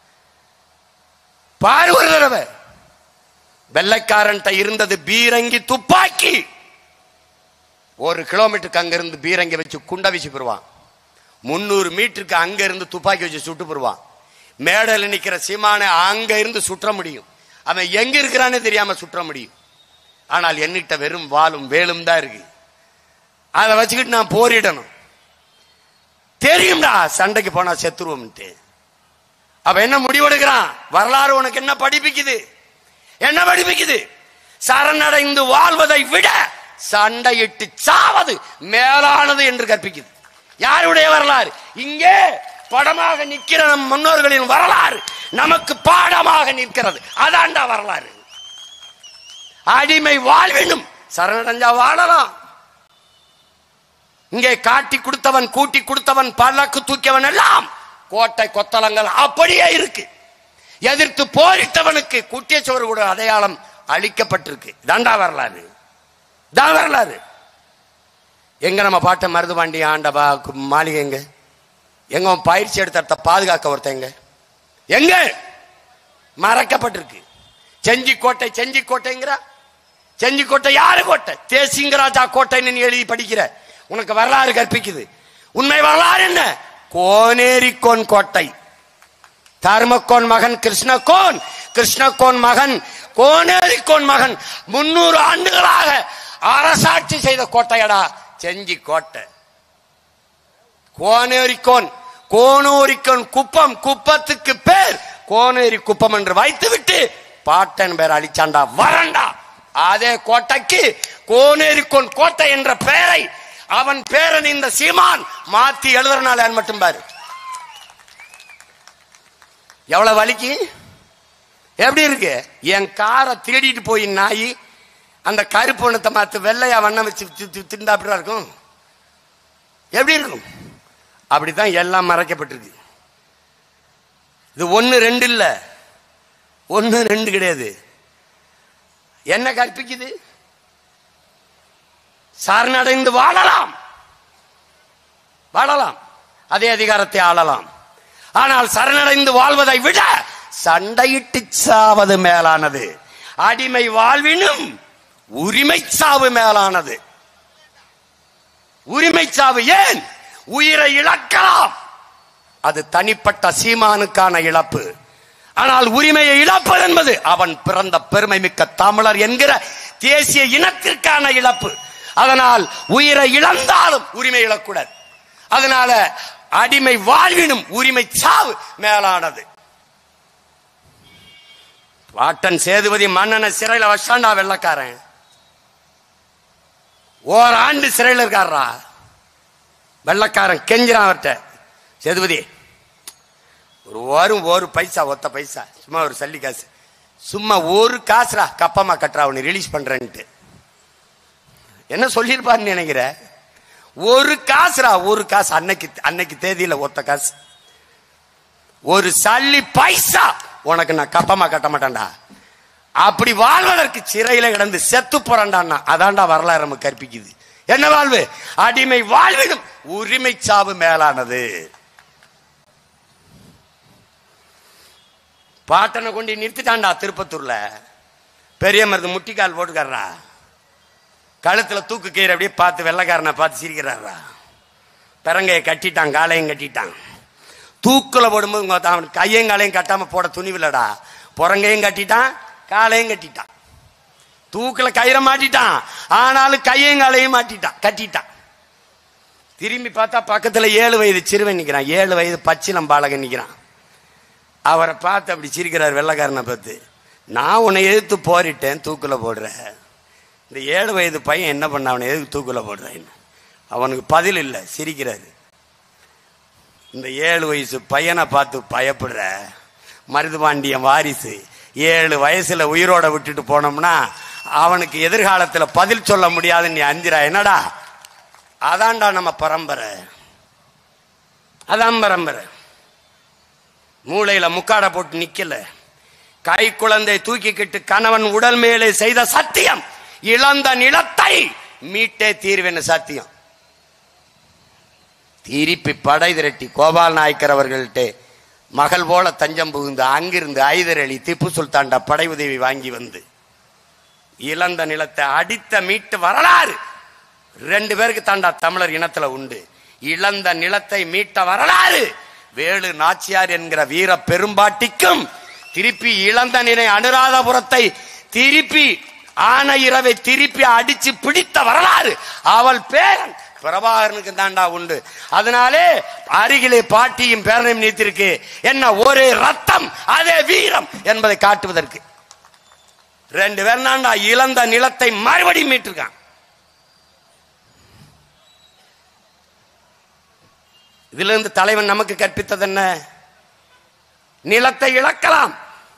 பாரு ஒரு தடவை வெள்ளைக்காரன்ட்ட இருந்தது பீரங்கி துப்பாக்கி ஒரு கிலோமீட்டருக்கு அங்க இருந்து பீரங்கி வச்சு குண்ட வீசி போடுவான் முன்னூறு மீட்டருக்கு அங்க இருந்து துப்பாக்கி வச்சு சுட்டு போடுவான் மேடையில் நிக்கிற சீமானை அங்க இருந்து சுற்ற முடியும் அவன் எங்க இருக்கிறானே தெரியாம சுற்ற முடியும் ஆனால் என்னிட்ட வெறும் வாளும் வேலும் தான் இருக்கு அதை வச்சுக்கிட்டு நான் போரிடணும் தெரியும்டா சண்டைக்கு போனா செத்துருவோம்ட்டு அவ என்ன முடிவெடுக்கிறான் வரலாறு உனக்கு என்ன படிப்பிக்குது என்ன படிப்பிக்குது சரணடைந்து வாழ்வதை விட சண்டையிட்டு சாவது மேலானது என்று கற்பிக்குது யாருடைய வரலாறு இங்கே படமாக நிற்கிற நம் முன்னோர்களின் வரலாறு நமக்கு பாடமாக நிற்கிறது அதான்டா வரலாறு அடிமை வாழ்வினும் சரணடைஞ்சா வாழலாம் இங்கே காட்டி கொடுத்தவன் கூட்டி கொடுத்தவன் பல்லக்கு தூக்கியவன் எல்லாம் கோட்டை கொத்தளங்கள் அப்படியே இருக்கு எதிர்த்து போரிட்டவனுக்கு குட்டிய சோறு கூட அடையாளம் அளிக்கப்பட்டிருக்கு தாண்டா வரலாறு தான் வரலாறு எங்க நம்ம பாட்ட மருதுபாண்டி ஆண்டவா கு- மாளிகை எங்க எங்க உன் பயிற்சி எடுத்த இடத்த பாதுகாக்க ஒருத்தங்க எங்க மறைக்கப்பட்டிருக்கு செஞ்சி கோட்டை செஞ்சி கோட்டைங்கிற செஞ்சி கோட்டை யாரு கோட்டை தேசிங்கராஜா கோட்டைன்னு நீ எழுதி படிக்கிற உனக்கு வரலாறு கற்பிக்குது உண்மை வரலாறு என்ன கோனேரிக்கோன் கோட்டை தர்மக்கோன் மகன் கிருஷ்ணகோன் கிருஷ்ணகோன் மகன் கோனேரிக்கோன் மகன் முன்னூறு ஆண்டுகளாக அரசாட்சி செய்த கோட்டையடா செஞ்சி கோட்டை கோனேரிக்கோன் கோனூரிக்கோன் குப்பம் குப்பத்துக்கு பேர் கோனேரி குப்பம் என்று வைத்துவிட்டு பாட்டன் பேர் அழிச்சாண்டா வரண்டா அதே கோட்டைக்கு கோனேரிக்கோன் கோட்டை என்ற பெயரை அவன் பேரன் இந்த சீமான் மாத்தி எழுதுறனால மட்டும் பாரு எவ்வளவு வலிக்கு எப்படி இருக்கு என் காரை திருடிட்டு போய் நாய் அந்த கருப்பு ஒண்ணத்தை மாத்து வெள்ளையா வண்ணம் வச்சு தி- தி- திண்டா அப்படிதான் இருக்கும் எப்படி இருக்கும் அப்படித்தான் எல்லாம் மறைக்கப்பட்டிருக்கு இது ஒண்ணு ரெண்டு இல்ல ஒண்ணு ரெண்டு கிடையாது என்ன கற்பிக்குது சரணடைந்து வாழலாம் வாழலாம் அதே அதிகாரத்தை ஆளலாம் ஆனால் சரணடைந்து வாழ்வதை விட சண்டையிட்டு சாவது மேலானது அடிமை வாழ்வினும் உரிமை சாவு மேலானது உரிமை சாவு ஏன் உயிரை இழக்கலாம் அது தனிப்பட்ட சீமானுக்கான இழப்பு ஆனால் உரிமையை இழப்பது என்பது அவன் பிறந்த பெருமை மிக்க தமிழர் என்கிற தேசிய இனத்திற்கான இழப்பு அதனால் உயிரை இழந்தாலும் உரிமை இழக்கூடாது அதனால அடிமை வாழ்வினும் உரிமை சாவு மேலானது பாட்டன் சேதுபதி மன்னனை சிறையில வச்சாண்டா வெள்ளக்காரன் ஓராண்டு சிறையில் இருக்காரா வெள்ளக்காரன் கெஞ்சிரான் அவர்கிட்ட சேதுபதி ஒரு வரும் ஒரு பைசா ஒத்த பைசா சும்மா ஒரு சல்லி காசு சும்மா ஒரு காசுடா கப்பமா கட்டுறா அவனை ரிலீஸ் பண்றேன்ட்டு என்ன சொல்லியிருப்பாருன்னு நினைக்கிற ஒரு காசுடா ஒரு காசு அன்னைக்கு அன்னைக்கு தேதியில ஒத்த காசு ஒரு சல்லி பைசா உனக்கு நான் கப்பமா கட்ட மாட்டேன்டா அப்படி வாழ்வதற்கு சிறையில கிடந்து செத்து போறான்டா அதான்டா வரலாறு நம்ம கற்பிக்குது என்ன வாழ்வு அடிமை வாழ்விடும் உரிமை சாவு மேலானது பாட்டனை கொண்டு நிறுத்திட்டான்டா திருப்பத்தூர்ல பெரிய மருது முட்டிக்கால் போட்டுக்காரா கழுத்துல தூக்கு கயிறு அப்படியே பார்த்து வெள்ளைக்காரனை பார்த்து சிரிக்கிறாரா பிறங்கையை கட்டிட்டான் காலையும் கட்டிட்டான் தூக்குல போடும்போது உங்க அவன் கையும் காலையும் கட்டாம போட துணிவில்லடா புறங்கையும் கட்டிட்டான் காலையும் கட்டிட்டான் தூக்குல கயிறை மாட்டிட்டான் ஆனாலும் கையும் காலையும் மாட்டிட்டான் கட்டிட்டான் திரும்பி பார்த்தா பக்கத்துல ஏழு வயது சிறுவன் நிக்கிறான் ஏழு வயது பச்சிலம் பாலகன் நிக்கிறான் அவரை பார்த்து அப்படி சிரிக்கிறார் வெள்ளைக்காரனை பார்த்து நான் உன்னை எதிர்த்து போரிட்டேன் தூக்குல போடுறேன் இந்த ஏழு வயது பையன் என்ன பண்ண அவனை எதுக்கு தூக்குல போடுறேன்னு அவனுக்கு பதில் இல்லை சிரிக்கிறாரு இந்த ஏழு வயசு பையனை பார்த்து பயப்படுற மருதுபாண்டியன் வாரிசு ஏழு வயசுல உயிரோட விட்டுட்டு போனோம்னா அவனுக்கு எதிர்காலத்துல பதில் சொல்ல முடியாதுன்னு நீ அஞ்சிரா என்னடா அதான்டா நம்ம பரம்பரை அதான் பரம்பரை மூளையில முக்காடை போட்டு நிக்கல கை குழந்தை தூக்கிக்கிட்டு கணவன் உடல் மேலே செய்த சத்தியம் இழந்த நிலத்தை மீட்டே தீர்வேன்னு சத்தியம் திருப்பி படை திரட்டி கோபால் நாயக்கர் அவர்கள்ட்ட மகள் போல தஞ்சம் புகுந்து அங்கிருந்து ஐதர் அலி திப்பு சுல்தான்டா படை உதவி வாங்கி வந்து இழந்த நிலத்தை அடித்த மீட்டு வரலாறு ரெண்டு பேருக்கு தாண்டா தமிழர் இனத்துல உண்டு இழந்த நிலத்தை மீட்ட வரலாறு வேலு நாச்சியார் என்கிற வீர பெரும்பாட்டிக்கும் திருப்பி இழந்த நிலை அனுராதபுரத்தை திருப்பி ஆன இரவை திருப்பி அடிச்சு பிடித்த வரலாறு அவள் பேரன் பிரபாகரனுக்கு தாண்டா உண்டு அதனாலே அருகிலே பாட்டியும் பேரனையும் நீத்திருக்கு என்ன ஒரே ரத்தம் அதே வீரம் என்பதை காட்டுவதற்கு ரெண்டு பேர் தாண்டா இழந்த நிலத்தை மறுபடியும் மீட்டிருக்கான் இதுல இருந்து தலைவன் நமக்கு கற்பித்தது என்ன நிலத்தை இழக்கலாம்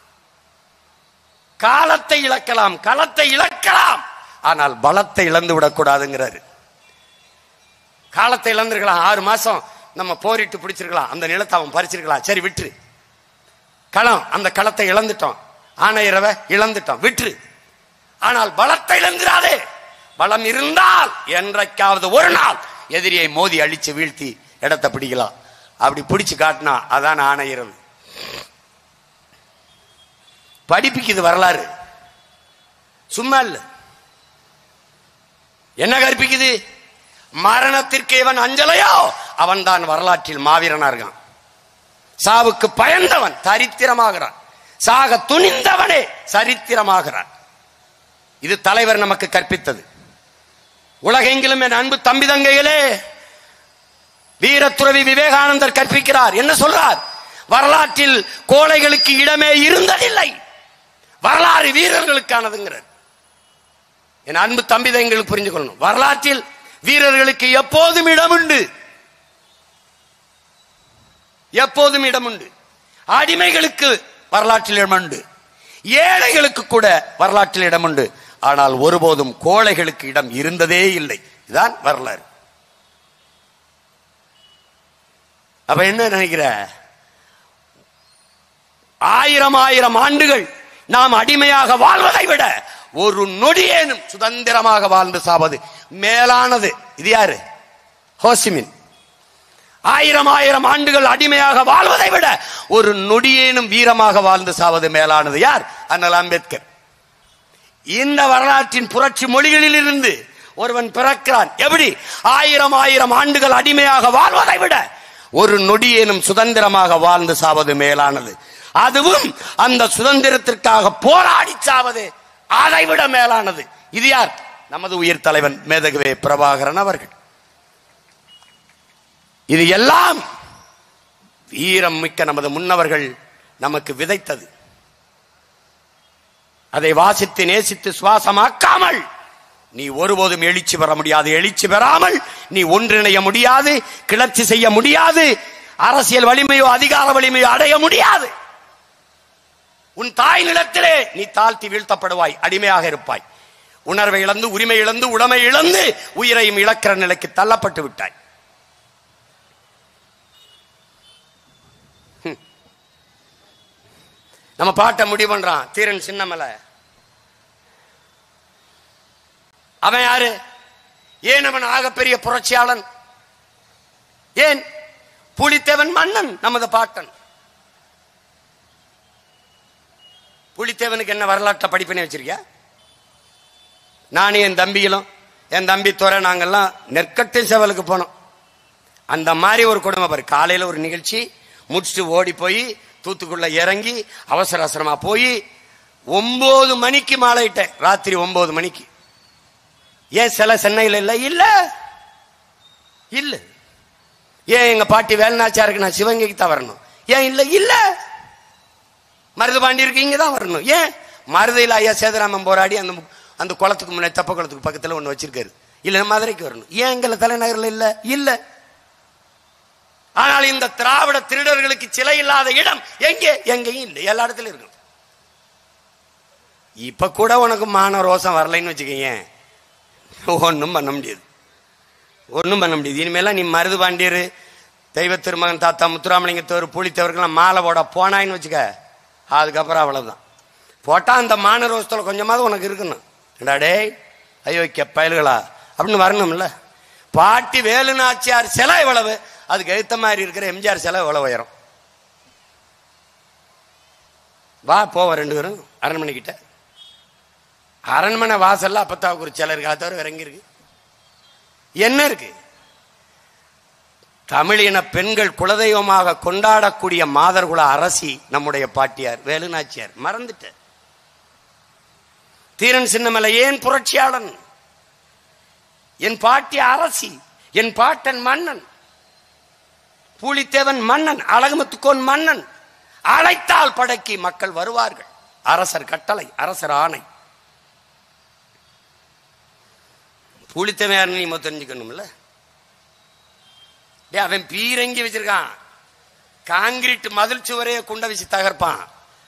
காலத்தை இழக்கலாம் களத்தை இழக்கலாம் ஆனால் பலத்தை இழந்து விடக்கூடாதுங்கிறாரு காலத்தை இழந்திருக்கலாம் ஆறு மாசம் நம்ம போரிட்டு பிடிச்சிருக்கலாம் அந்த நிலத்தை அவன் பறிச்சிருக்கலாம் சரி விட்டுரு களம் அந்த களத்தை இழந்துட்டோம் ஆன இரவை இழந்துட்டோம் விட்டுரு ஆனால் பலத்தை இழந்துடாதே பலம் இருந்தால் என்றைக்காவது ஒரு நாள் எதிரியை மோதி அழிச்சு வீழ்த்தி இடத்தை பிடிக்கலாம் அப்படி பிடிச்சு காட்டினா அதான் ஆணையிறது படிப்புக்கு வரலாறு சும்மா இல்ல என்ன கற்பிக்குது மரணத்திற்கு இவன் அஞ்சலையோ அவன் தான் வரலாற்றில் மாவீரனா இருக்கான் சாவுக்கு பயந்தவன் தரித்திரமாகிறான் சாக துணிந்தவனே சரித்திரமாகிறான் இது தலைவர் நமக்கு கற்பித்தது உலகெங்கிலும் என் அன்பு தம்பி தங்கைகளே வீரத்துறவி விவேகானந்தர் கற்பிக்கிறார் என்ன சொல்றார் வரலாற்றில் கோழைகளுக்கு இடமே இருந்ததில்லை வரலாறு வீரர்களுக்கானதுங்கிறார் என் அன்பு தம்பி தங்களுக்கு புரிஞ்சு கொள்ளணும் வரலாற்றில் வீரர்களுக்கு எப்போதும் இடம் உண்டு எப்போதும் இடம் உண்டு அடிமைகளுக்கு வரலாற்றில் இடம் உண்டு ஏழைகளுக்கு கூட வரலாற்றில் இடம் உண்டு ஆனால் ஒருபோதும் கோழைகளுக்கு இடம் இருந்ததே இல்லை இதுதான் வரலாறு அப்ப என்ன நினைக்கிற ஆயிரம் ஆயிரம் ஆண்டுகள் நாம் அடிமையாக வாழ்வதை விட ஒரு நொடியேனும் சுதந்திரமாக வாழ்ந்து சாவது மேலானது இது யாரு ஹோசிமின் ஆயிரம் ஆயிரம் ஆண்டுகள் அடிமையாக வாழ்வதை விட ஒரு நொடியேனும் வீரமாக வாழ்ந்து சாவது மேலானது யார் அண்ணல் அம்பேத்கர் இந்த வரலாற்றின் புரட்சி மொழிகளில் இருந்து ஒருவன் பிறக்கிறான் எப்படி ஆயிரம் ஆயிரம் ஆண்டுகள் அடிமையாக வாழ்வதை விட ஒரு நொடியேனும் சுதந்திரமாக வாழ்ந்து சாவது மேலானது அதுவும் அந்த சுதந்திரத்திற்காக போராடி சாவது அதை விட மேலானது இது யார் நமது உயிர் தலைவன் மேதகவே பிரபாகரன் அவர்கள் இது எல்லாம் வீரம் மிக்க நமது முன்னவர்கள் நமக்கு விதைத்தது அதை வாசித்து நேசித்து சுவாசமாக்காமல் நீ ஒருபோதும் எழுச்சி பெற முடியாது எழுச்சி பெறாமல் நீ ஒன்றிணைய முடியாது கிளர்ச்சி செய்ய முடியாது அரசியல் வலிமையோ அதிகார வலிமையோ அடைய முடியாது உன் தாய் நிலத்திலே நீ தாழ்த்தி வீழ்த்தப்படுவாய் அடிமையாக இருப்பாய் உணர்வை இழந்து உரிமை இழந்து உடைமை இழந்து உயிரையும் இழக்கிற நிலைக்கு தள்ளப்பட்டு விட்டாய் ஹம். நம்ம பாட்டை முடிவு பண்றான் தீரன் சின்னமலை அவன் யாரு ஏன் அவன் ஆகப்பெரிய புரட்சியாளன் ஏன் புலித்தேவன் மன்னன் நமது பாட்டன் புலித்தேவனுக்கு என்ன வரலாற்றை படிப்பினை வச்சிருக்கியா நானும் என் தம்பிகளும் என் தம்பி துறை நாங்கெல்லாம் நெற்கட்டு சேவலுக்கு போனோம் அந்த மாதிரி ஒரு குடும்ப பாரு காலையில ஒரு நிகழ்ச்சி முடிச்சுட்டு ஓடி போய் தூத்துக்குள்ள இறங்கி அவசர அவசரமா போய் ஒன்பது மணிக்கு மாலையிட்டேன் ராத்திரி ஒன்பது மணிக்கு ஏன் சில சென்னையில் இல்ல இல்ல இல்ல ஏன் எங்க பாட்டி வேலுநாச்சியாருக்கு நான் சிவகங்கைக்கு தான் வரணும் ஏன் இல்ல இல்ல மருது இருக்கு இங்க தான் வரணும் ஏன் மருதையில் ஐயா சேதராமன் போராடி அந்த அந்த குளத்துக்கு முன்னாடி தப்ப குளத்துக்கு பக்கத்துல ஒண்ணு வச்சிருக்காரு இல்ல மதுரைக்கு வரணும் ஏன் எங்களை தலைநகர்ல இல்ல இல்ல ஆனால் இந்த திராவிட திருடர்களுக்கு சிலை இல்லாத இடம் எங்கே எங்கேயும் இல்லை எல்லா இடத்துலயும் இருக்கும் இப்ப கூட உனக்கு மான ரோசம் வரலைன்னு வச்சுக்கோங்க ஒன்றும் பண்ண முடியாது ஒன்றும் பண்ண முடியாது இனிமேலாம் நீ மருது பாண்டியர் தெய்வ திருமகன் தாத்தா முத்துராமலிங்கத்தவர் புலித்தவருக்கெல்லாம் மாலை போட போனாயின்னு வச்சுக்க அதுக்கப்புறம் அவ்வளவுதான் போட்டா அந்த மான ரோசத்தில் கொஞ்சமாவது உனக்கு இருக்கணும் ஏண்டா டேய் ஐயோக்கிய பயல்களா அப்படின்னு வரணும்ல பாட்டி வேலு நாச்சியார் சிலை எவ்வளவு அதுக்கு எழுத்த மாதிரி இருக்கிற எம்ஜிஆர் சிலை எவ்வளவு உயரம் வா போவோம் ரெண்டு பேரும் அரண்மனை கிட்ட அரண்மனை வாசல்ல அப்பத்தாவுக்கு ஒரு சிலை இருக்கு அது தவிர வேற எங்க இருக்கு என்ன இருக்கு தமிழின பெண்கள் குலதெய்வமாக கொண்டாடக்கூடிய மாதர்குல அரசி நம்முடைய பாட்டியார் வேலுநாச்சியார் மறந்துட்ட தீரன் சின்னமலை ஏன் புரட்சியாளன் என் பாட்டி அரசி என் பாட்டன் மன்னன் பூலித்தேவன் மன்னன் அழகுமுத்துக்கோன் மன்னன் அழைத்தால் படைக்கு மக்கள் வருவார்கள் அரசர் கட்டளை அரசர் ஆணை பூலித்தேவன் யாருன்னு நீ முதல்ல தெரிஞ்சுக்கணும்ல டேய் அவன் பீரங்கி வச்சிருக்கான் காங்கிரீட் மதில் சுவரையே குண்ட வச்சு தகர்ப்பான்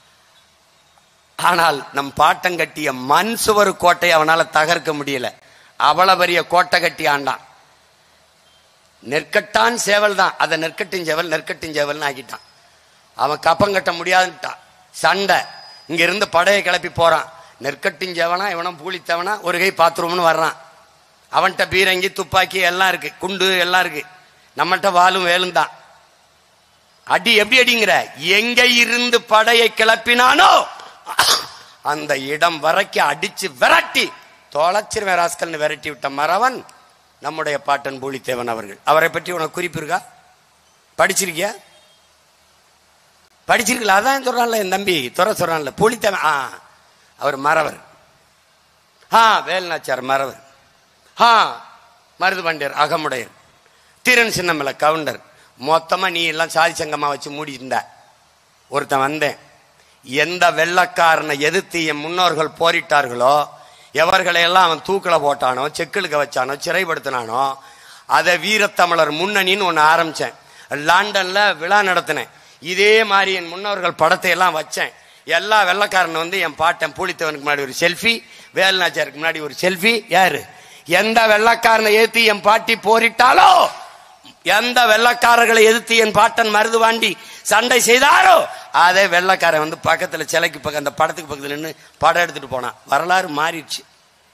ஆனால் நம் பாட்டம் கட்டிய மண் சுவர் கோட்டை அவனால தகர்க்க முடியல அவ்வளவு பெரிய கோட்டை கட்டி ஆண்டான் நெற்கட்டான் சேவல் தான் அதை நெற்கட்டின் சேவல் நெற்கட்டின் சேவல்னு ஆக்கிட்டான் அவன் கப்பம் கட்ட முடியாதுன்ட்டான் சண்டை இங்க இருந்து படையை கிளப்பி போறான் நெற்கட்டின் சேவனா இவனும் பூலித்தவனா ஒரு கை பாத்ரூம்னு வர்றான் அவன்கிட்ட பீரங்கி துப்பாக்கி எல்லாம் இருக்கு குண்டு எல்லாம் இருக்கு நம்மகிட்ட வாளும் வேலும் தான் அடி எப்படி அடிங்கிற எங்க இருந்து படையை கிளப்பினானோ அந்த இடம் வரைக்கும் அடிச்சு விரட்டி தொலைச்சிருவேன் ராஸ்கல்னு விரட்டி விட்ட மறவன் நம்முடைய பாட்டன் பூலித்தேவன் அவர்கள் அவரை பற்றி உனக்கு குறிப்பு இருக்கா படிச்சிருக்கியா படிச்சிருக்கல அதான் சொல்றான்ல என் தம்பி துறை சொல்றான்ல பூலித்தேவன் ஆ அவர் மறவர் ஆ வேல்நாச்சார் மறவர் ஆ மருது பண்டியர் அகமுடையர் திறன் சின்னமலை கவுண்டர் மொத்தமா நீ எல்லாம் சாதி சங்கமா வச்சு மூடி இருந்த ஒருத்தன் வந்தேன் எந்த வெள்ளக்காரனை எதிர்த்து என் முன்னோர்கள் போரிட்டார்களோ எவர்களை எல்லாம் அவன் தூக்கில போட்டானோ செக்கிலுக்க வச்சானோ சிறைப்படுத்தினானோ அதை வீரத்தமிழர் முன்னணின்னு ஒன்று ஆரம்பிச்சேன் லண்டன்ல விழா நடத்தினேன் இதே மாதிரி என் முன்னோர்கள் படத்தை எல்லாம் வச்சேன் எல்லா வெள்ளக்காரன் வந்து என் பாட்டன் பூலித்தவனுக்கு முன்னாடி ஒரு செல்ஃபி வேலுநாச்சியாருக்கு முன்னாடி ஒரு செல்ஃபி யாரு எந்த வெள்ளக்காரனை ஏத்தி என் பாட்டி போரிட்டாலோ எந்த வெள்ளக்காரர்களை எதிர்த்து என் பாட்டன் மருதுவாண்டி சண்டை செய்தாரோ அதே வெள்ளக்காரன் வந்து பக்கத்துல சிலைக்கு பக்கம் அந்த படத்துக்கு பக்கத்துல நின்று படம் எடுத்துட்டு போனான் வரலாறு மாறிடுச்சு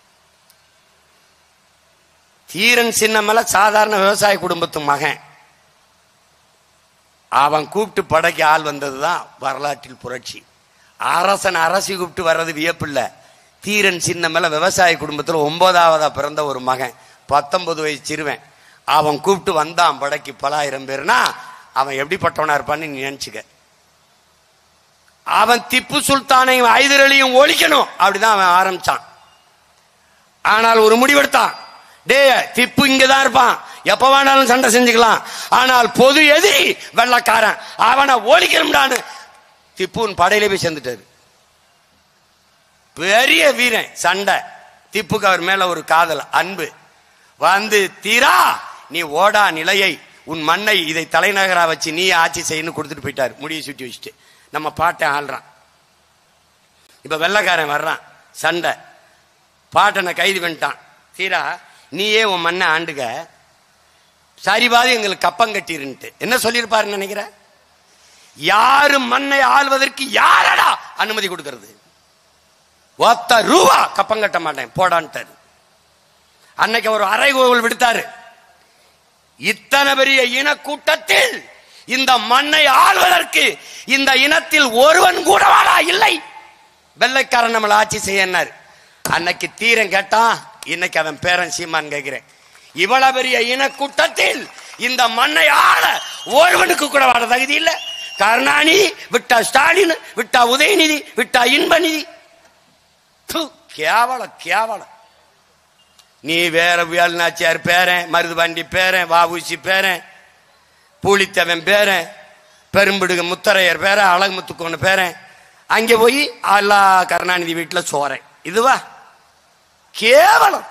தீரன் சின்னமல சாதாரண விவசாய குடும்பத்து மகன் அவன் கூப்பிட்டு படைக்கு ஆள் வந்ததுதான் வரலாற்றில் புரட்சி அரசன் அரசி கூப்பிட்டு வர்றது வியப்பில்ல தீரன் சின்னமல விவசாய குடும்பத்துல ஒன்பதாவதா பிறந்த ஒரு மகன் பத்தொன்பது வயசு சிறுவன் அவன் கூப்பிட்டு வந்தான் படைக்கு பலாயிரம் பேர்னா அவன் எப்படிப்பட்டவனா இருப்பான்னு நீ நினைச்சுக்க அவன் திப்பு சுல்தானையும் ஐதரலியும் ஒழிக்கணும் அப்படிதான் அவன் ஆரம்பிச்சான் ஆனால் ஒரு முடிவெடுத்தான் டே திப்பு இங்கதான் இருப்பான் எப்ப வேணாலும் சண்டை செஞ்சுக்கலாம் ஆனால் பொது எதிரி வெள்ளக்காரன் அவனை ஒழிக்கணும்டான்னு திப்புன் படையில போய் சேர்ந்துட்டாரு பெரிய வீரன் சண்டை திப்புக்கு அவர் மேல ஒரு காதல் அன்பு வந்து தீரா நீ ஓடா நிலையை உன் மண்ணை இதை தலைநகரா வச்சு நீ ஆட்சி செய்யணும் கொடுத்துட்டு போயிட்டாரு முடியை சுட்டி வச்சுட்டு நம்ம பாட்டை ஆள்றான் இப்ப வெள்ளக்காரன் வர்றான் சண்டை பாட்டனை கைது பண்ணிட்டான் தீரா நீயே உன் மண்ணை ஆண்டுக சரிபாதி எங்களுக்கு கப்பம் கட்டிருன்ட்டு என்ன சொல்லியிருப்பாருன்னு நினைக்கிற யாரு மண்ணை ஆள்வதற்கு யாரடா அனுமதி கொடுக்கிறது ஒத்த ரூபா கப்பம் கட்ட மாட்டேன் போடான்ட்டாரு அன்னைக்கு ஒரு அறைகோவல் விடுத்தாரு இத்தனை பெரிய இன கூட்டத்தில் இந்த மண்ணை ஆள்வதற்கு இந்த இனத்தில் ஒருவன் கூட வாடா இல்லை வெள்ளைக்காரன் நம்மளை ஆட்சி செய்யனார் அன்னைக்கு தீரன் கேட்டான் இன்னைக்கு அவன் பேரன் சீமான் கேட்கிறேன் இவ்வளவு பெரிய இன கூட்டத்தில் இந்த மண்ணை ஆள ஒருவனுக்கு கூட வாட தகுதி இல்ல கருணாநிதி விட்டா ஸ்டாலின் விட்டா உதயநிதி விட்டா இன்பநிதி து, கேவலம் கேவலம் நீ வேற வேலுநாச்சியார் பேரன் மருதுபாண்டி பேரன் வாவூசி பேரன் பூலித்தவன் பேரன் பெரும்பிடுக முத்தரையர் பேரன் அழகுமுத்துக்கோன்னு பேரன் அங்கே போய் எல்லா கருணாநிதி வீட்டில் சோறேன் இதுவா கேவலம்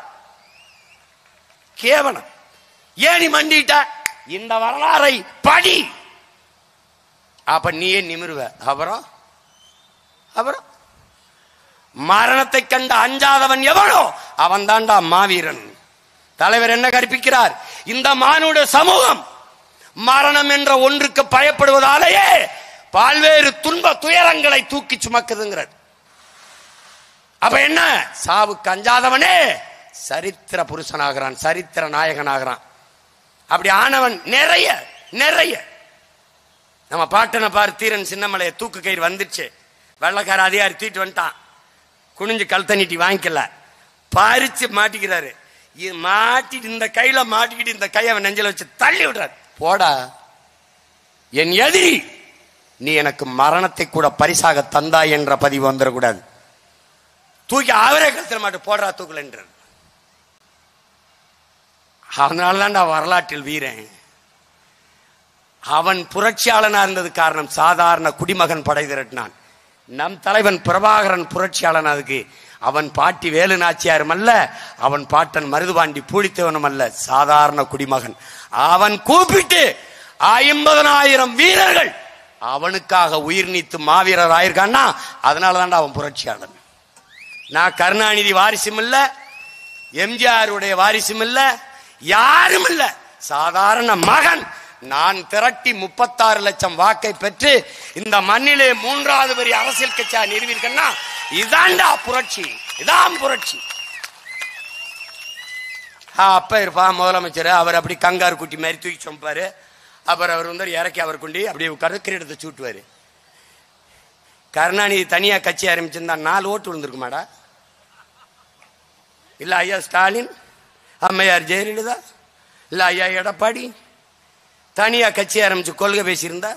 கேவலம் ஏனி மண்டிட்ட இந்த வரலாறை படி அப்ப நீயே நிமிருவ அப்புறம் அப்புறம் மரணத்தை கண்ட அஞ்சாதவன் எவனோ அவன் தாண்டா மாவீரன் தலைவர் என்ன கற்பிக்கிறார் இந்த மானுட சமூகம் மரணம் என்ற ஒன்றுக்கு பயப்படுவதாலேயே பல்வேறு துன்ப துயரங்களை தூக்கி சுமக்குதுங்கிறார் அப்ப என்ன சாவுக்கு அஞ்சாதவனே சரித்திர புருஷனாகிறான் சரித்திர நாயகனாகிறான் அப்படி ஆனவன் நிறைய நிறைய நம்ம பாட்டனை பாரு தீரன் சின்னமலைய தூக்கு கயிறு வந்துச்சு வெள்ளக்கார அதிகாரி தூக்கிட்டு வந்துட்டான் குனிஞ்சு கழுத்த நீட்டி வாங்கிக்கல பறிச்சு மாட்டிக்கிறாரு இது மாட்டிட்டு இந்த கையில மாட்டிக்கிட்டு இந்த கையை அவன் நெஞ்சில வச்சு தள்ளி விடுறாரு போடா என் எதிரி நீ எனக்கு மரணத்தை கூட பரிசாக தந்தாய் என்ற பதிவு வந்துடக்கூடாது தூக்கி அவரே கழுத்துல மாட்டு போடுறா தூக்கல என்றார் அதனாலதான்டா வரலாற்றில் வீரன் அவன் புரட்சியாளனா இருந்தது காரணம் சாதாரண குடிமகன் படை திரட்டினான் நம் தலைவன் பிரபாகரன் புரட்சியாளன் அதுக்கு அவன் பாட்டி வேலு நாச்சியாரும் அல்ல அவன் பாட்டன் மருதுபாண்டி பூடித்தவனும் அல்ல சாதாரண குடிமகன் அவன் கூப்பிட்டு ஐம்பதனாயிரம் வீரர்கள் அவனுக்காக உயிர் நீத்து மாவீரர் ஆயிருக்கான்னா அதனாலதான்டா அவன் புரட்சியாளன் நான் கருணாநிதி வாரிசும் இல்ல எம்ஜிஆருடைய வாரிசும் இல்ல யாரும் இல்ல சாதாரண மகன் நான் திரட்டி முப்பத்தாறு லட்சம் வாக்கை பெற்று இந்த மண்ணிலே மூன்றாவது பெரிய அரசியல் கட்சியா நிறுவிருக்கேன்னா இதான்டா புரட்சி இதான் புரட்சி அப்ப இருப்பா முதலமைச்சர் அவர் அப்படி கங்காரு குட்டி மாதிரி தூக்கி சொம்பாரு அப்புறம் அவர் வந்து இறக்கி அவர் கொண்டு அப்படியே உட்கார்ந்து கிரீடத்தை சூட்டுவாரு கருணாநிதி தனியா கட்சி ஆரம்பிச்சிருந்தா நாலு ஓட்டு விழுந்திருக்குமாடா இல்ல ஐயா ஸ்டாலின் அம்மையார் ஜெயலலிதா இல்ல ஐயா எடப்பாடி தனியா கட்சி ஆரம்பிச்சு கொள்கை பேசியிருந்தா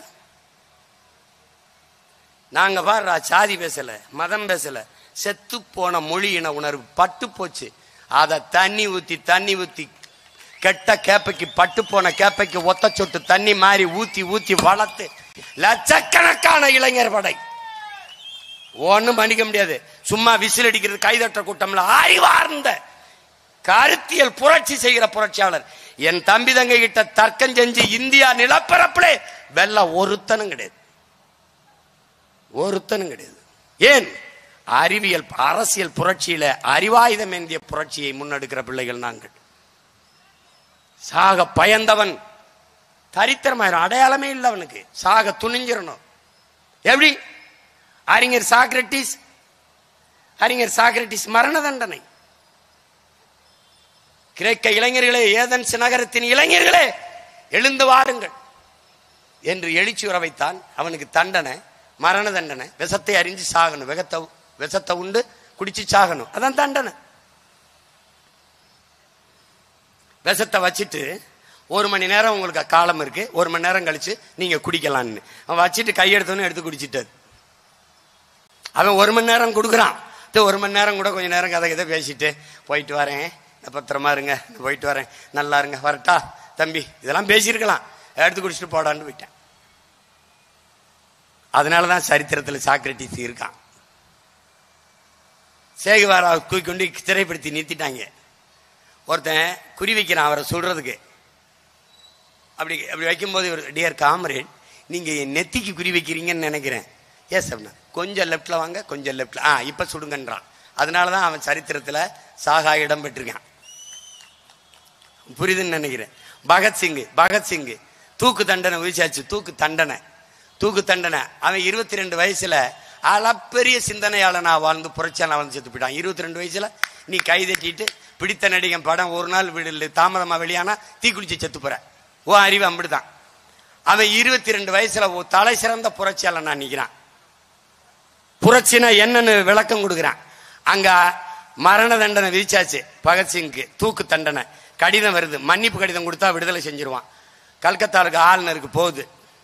நாங்க பாடுறா சாதி பேசல மதம் பேசல செத்து போன மொழி இன உணர்வு பட்டு போச்சு அத தண்ணி ஊத்தி தண்ணி ஊத்தி கெட்ட கேப்பைக்கு பட்டு போன கேப்பைக்கு ஒத்த சொட்டு தண்ணி மாதிரி ஊத்தி ஊத்தி வளர்த்து லட்சக்கணக்கான இளைஞர் படை ஒண்ணும் பண்ணிக்க முடியாது சும்மா விசில் அடிக்கிறது கைதட்ட கூட்டம்ல அறிவார்ந்த கருத்தியல் புரட்சி செய்கிற புரட்சியாளர் என் தம்பி தங்கை கிட்ட தர்க்கம் செஞ்சு இந்தியா நிலப்பரப்பிலே வெல்ல ஒருத்தனும் கிடையாது ஒருத்தனும் கிடையாது ஏன் அறிவியல் அரசியல் புரட்சியில அறிவாயுதம் ஏந்திய புரட்சியை முன்னெடுக்கிற பிள்ளைகள் நாங்கள் சாக பயந்தவன் தரித்திரமாயிரும் அடையாளமே இல்லை அவனுக்கு சாக துணிஞ்சிடணும் எப்படி அறிஞர் சாக்ரட்டிஸ் அறிஞர் சாக்ரட்டிஸ் மரண தண்டனை கிரேக்க இளைஞர்களே ஏதன்ஸ் நகரத்தின் இளைஞர்களே எழுந்து வாருங்கள் என்று எழுச்சி உற வைத்தான் அவனுக்கு தண்டனை மரண தண்டனை விஷத்தை அறிஞ்சு சாகணும் விகத்தை விஷத்தை உண்டு குடிச்சு சாகணும் அதான் தண்டனை விஷத்தை வச்சுட்டு ஒரு மணி நேரம் உங்களுக்கு காலம் இருக்கு ஒரு மணி நேரம் கழிச்சு நீங்க குடிக்கலாம்னு அவன் வச்சுட்டு கையெடுத்தோன்னு எடுத்து குடிச்சிட்டாரு அவன் ஒரு மணி நேரம் கொடுக்குறான் இது ஒரு மணி நேரம் கூட கொஞ்ச நேரம் கதை கதை பேசிட்டு போயிட்டு வரேன் நான் பத்திரமா இருங்க நான் போயிட்டு வரேன் நல்லா இருங்க வரட்டா தம்பி இதெல்லாம் பேசியிருக்கலாம் எடுத்து குடிச்சிட்டு போடான்னு போயிட்டேன் அதனாலதான் சரித்திரத்தில் சாக்ரட்டிஸ் இருக்கான் சேகுவாரா தூக்கி கொண்டு சிறைப்படுத்தி நிறுத்திட்டாங்க ஒருத்தன் குறி வைக்கிறான் அவரை சொல்றதுக்கு அப்படி அப்படி வைக்கும்போது இவர் டியர் காமரேட் நீங்க என் நெத்திக்கு குறி வைக்கிறீங்கன்னு நினைக்கிறேன் எஸ் அப்படின்னா கொஞ்சம் லெஃப்ட்ல வாங்க கொஞ்சம் லெஃப்ட்ல ஆ இப்ப சுடுங்கன்றான் அதனாலதான் அவன் சரித்திரத்துல சாகா இடம் பெற்றிருக்கான் புரியுதுன்னு நினைக்கிறேன் பகத்சிங் பகத்சிங் தூக்கு தண்டனை விதிச்சாச்சு தூக்கு தண்டனை தூக்கு தண்டனை அவன் இருபத்தி ரெண்டு வயசுல அளப்பெரிய சிந்தனையாளனா வாழ்ந்து புரட்சியாளனா வாழ்ந்து செத்து போயிட்டான் இருபத்தி ரெண்டு வயசுல நீ கைதட்டிட்டு பிடித்த நடிகன் படம் ஒரு நாள் விடல தாமதமா வெளியானா தீக்குளிச்சு செத்து போற ஓ அறிவு அம்பிடுதான் அவன் இருபத்தி ரெண்டு வயசுல ஓ தலை சிறந்த புரட்சியாளனா நிக்கிறான் புரட்சினா என்னன்னு விளக்கம் கொடுக்குறான் அங்க மரண தண்டனை விதிச்சாச்சு பகத்சிங்க்கு தூக்கு தண்டனை கடிதம் வருது மன்னிப்பு கடிதம் கொடுத்தா விடுதலை செஞ்சிருவான் கல்கத்தாவுக்கு ஆளுநருக்கு போகுது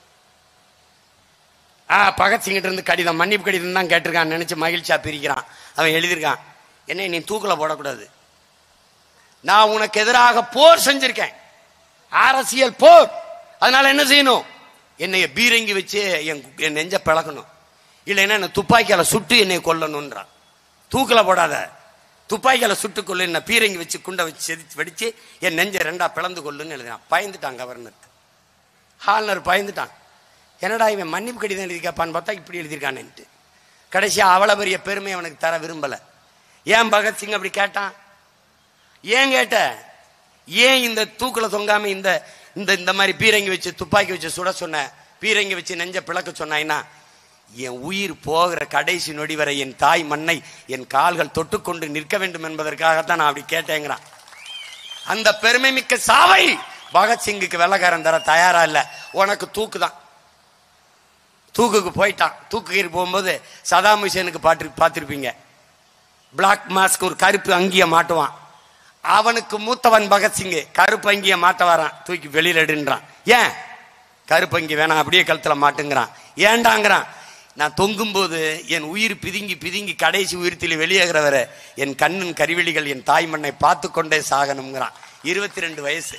ஆ பகத்சிங்கிட்ட இருந்து கடிதம் மன்னிப்பு கடிதம் தான் கேட்டிருக்கான் நினைச்சு மகிழ்ச்சியா பிரிக்கிறான் அவன் எழுதியிருக்கான் என்ன நீ தூக்கில போடக்கூடாது நான் உனக்கு எதிராக போர் செஞ்சிருக்கேன் அரசியல் போர் அதனால என்ன செய்யணும் என்னைய பீரங்கி வச்சு என் என் நெஞ்ச பிளக்கணும் இல்லைன்னா என்ன துப்பாக்கியால சுட்டு என்னை கொல்லணும்ன்றான் தூக்கில போடாத துப்பாக்கியால சுட்டு கொள்ளு என்ன பீரங்கி வச்சு குண்டை வச்சு செதிச்சு வெடிச்சு என் நெஞ்ச ரெண்டா பிளந்து கொள்ளுன்னு எழுதினான் பயந்துட்டான் கவர்னர் ஆளுநர் பயந்துட்டான் என்னடா இவன் மன்னிப்பு கடிதம் எழுதி கேட்பான்னு பார்த்தா இப்படி எழுதியிருக்கானேன்ட்டு கடைசியா அவ்வளவு பெரிய பெருமை அவனுக்கு தர விரும்பல ஏன் பகத்சிங் அப்படி கேட்டான் ஏன் கேட்ட ஏன் இந்த தூக்குல தொங்காம இந்த இந்த இந்த மாதிரி பீரங்கி வச்சு துப்பாக்கி வச்சு சுட சொன்ன பீரங்கி வச்சு நெஞ்ச பிளக்க சொன்னாய்னா என் உயிர் போகிற கடைசி நொடி வரை என் தாய் மண்ணை என் கால்கள் தொட்டுக்கொண்டு நிற்க வேண்டும் என்பதற்காகத்தான் நான் அப்படி கேட்டேங்கிறான் அந்த பெருமை மிக்க சாவை பகத்சிங்குக்கு வெள்ளக்காரன் தர தயாரா இல்ல உனக்கு தூக்கு தான் தூக்குக்கு போயிட்டான் தூக்குக்கு போகும்போது சதாம் ஹுசேனுக்கு பாட்டு பார்த்திருப்பீங்க பிளாக் மாஸ்க் ஒரு கருப்பு அங்கிய மாட்டுவான் அவனுக்கு மூத்தவன் பகத்சிங் கருப்பு அங்கிய மாட்ட வரான் தூக்கி வெளியில எடுன்றான் ஏன் கருப்பு அங்கி வேணாம் அப்படியே கழுத்துல மாட்டுங்கிறான் ஏண்டாங்கிறான் நான் தொங்கும்போது என் உயிர் பிதுங்கி பிதுங்கி கடைசி உயிர்த்தில் வெளியேகிற வரை என் கண்ணின் கருவிழிகள் என் தாய் மண்ணை பார்த்து கொண்டே சாகணுங்கிறான் இருபத்தி ரெண்டு வயசு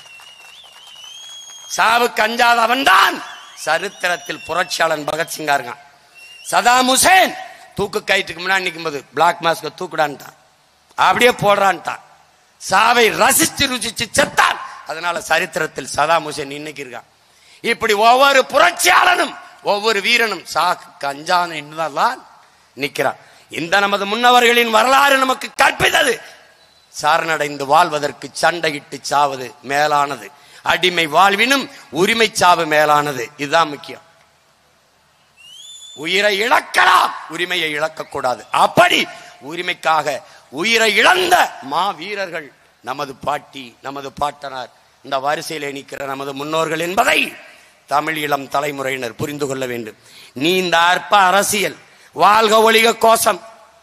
சாவுக்கு அஞ்சாத அவன்தான் சரித்திரத்தில் புரட்சியாளன் பகத்சிங்கா இருக்கான் சதாம் ஹுசேன் தூக்கு கயிற்றுக்கு முன்னாடி நிக்கும்போது பிளாக் மாஸ்க தூக்குடான்ட்டான் அப்படியே போடுறான்ட்டான் சாவை ரசிச்சு ருசிச்சு செத்தான் அதனால சரித்திரத்தில் சதாம் ஹுசேன் இன்னைக்கு இருக்கான் இப்படி ஒவ்வொரு புரட்சியாளனும் ஒவ்வொரு வீரனும் சாக்கு அஞ்சான இன்னுதான் நிக்கிறான் இந்த நமது முன்னவர்களின் வரலாறு நமக்கு கற்பித்தது சரணடைந்து வாழ்வதற்கு சண்டையிட்டு சாவது மேலானது அடிமை வாழ்வினும் உரிமை சாவு மேலானது இதுதான் முக்கியம் உயிரை இழக்கலாம் உரிமையை இழக்கக்கூடாது அப்படி உரிமைக்காக உயிரை இழந்த மா வீரர்கள் நமது பாட்டி நமது பாட்டனார் இந்த வரிசையில் நிற்கிற நமது முன்னோர்கள் என்பதை தமிழ் இளம் தலைமுறையினர் புரிந்து கொள்ள வேண்டும் நீ இந்த அற்ப அரசியல் வாழ்க ஒளிக கோஷம்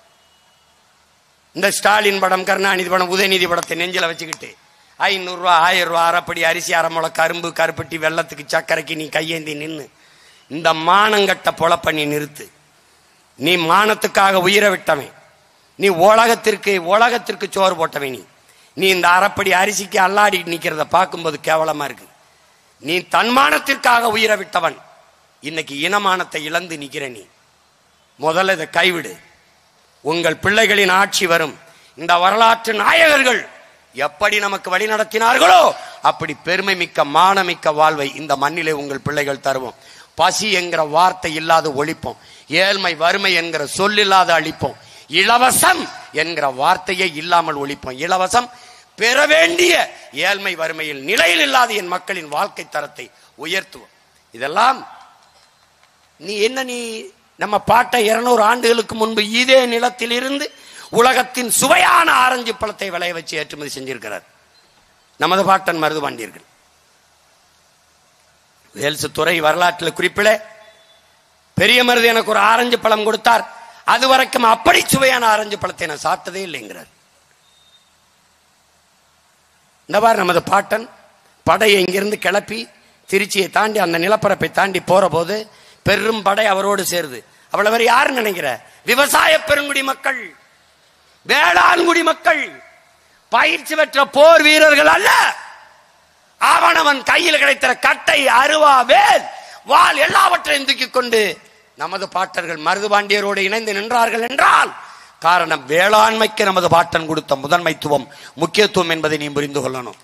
இந்த ஸ்டாலின் படம் கருணாநிதி படம் உதயநிதி படத்தை நெஞ்சில வச்சுக்கிட்டு ஐநூறு ரூபா ஆயிரம் ரூபா அரைப்படி அரிசி அரைமுளை கரும்பு கருப்பட்டி வெள்ளத்துக்கு சக்கரைக்கு நீ கையேந்தி நின்னு இந்த மானங்கட்ட பொழப்ப நீ நிறுத்து நீ மானத்துக்காக உயிரை விட்டவன் நீ உலகத்திற்கு உலகத்திற்கு சோறு போட்டவன் நீ நீ இந்த அரைப்படி அரிசிக்கு அல்லாடி நிக்கிறத பார்க்கும்போது கேவலமா இருக்கு நீ தன்மானத்திற்காக உயிரை விட்டவன் இன்னைக்கு இனமானத்தை இழந்து நிக்கிற நீ முதல்ல இதை கைவிடு உங்கள் பிள்ளைகளின் ஆட்சி வரும் இந்த வரலாற்று நாயகர்கள் எப்படி நமக்கு வழி நடத்தினார்களோ அப்படி பெருமை மிக்க மானமிக்க வாழ்வை இந்த மண்ணிலே உங்கள் பிள்ளைகள் தருவோம் பசி என்கிற வார்த்தை இல்லாத ஒழிப்போம் ஏழ்மை வறுமை என்கிற சொல்லில்லாத அழிப்போம் இலவசம் என்கிற வார்த்தையே இல்லாமல் ஒழிப்போம் இலவசம் பெற வேண்டிய ஏழ்மை வறுமையில் நிலையில் இல்லாத என் மக்களின் வாழ்க்கை தரத்தை உயர்த்துவோம் இதெல்லாம் நீ என்ன நீ நம்ம பாட்டை இருநூறு ஆண்டுகளுக்கு முன்பு இதே நிலத்தில் இருந்து உலகத்தின் சுவையான ஆரஞ்சு பழத்தை விளைய வச்சு ஏற்றுமதி செஞ்சிருக்கிறார் நமது பாட்டன் மருதுபாண்டியர்கள் வேல்சு துறை வரலாற்றில் குறிப்பிட பெரிய மருது எனக்கு ஒரு ஆரஞ்சு பழம் கொடுத்தார் அது வரைக்கும் அப்படி சுவையான ஆரஞ்சு பழத்தை நான் சாப்பிட்டதே இல்லைங்கிறார் இந்த பார் நமது பாட்டன் படையை இங்கிருந்து கிளப்பி திருச்சியை தாண்டி அந்த நிலப்பரப்பை தாண்டி போற போது பெரும் படை அவரோடு சேருது அவ்வளவு பேர் யாரு நினைக்கிற விவசாய பெருங்குடி மக்கள் வேளாண்குடி மக்கள் பயிற்சி பெற்ற போர் வீரர்கள் அல்ல அவனவன் கையில் கிடைத்த கட்டை அருவா வேல் வாள் எல்லாவற்றையும் தூக்கிக் கொண்டு நமது பாட்டர்கள் மருதுபாண்டியரோடு இணைந்து நின்றார்கள் என்றால் காரணம் வேளாண்மைக்கு நமது பாட்டன் கொடுத்த முதன்மைத்துவம் முக்கியத்துவம் என்பதை நீ புரிந்து கொள்ளணும்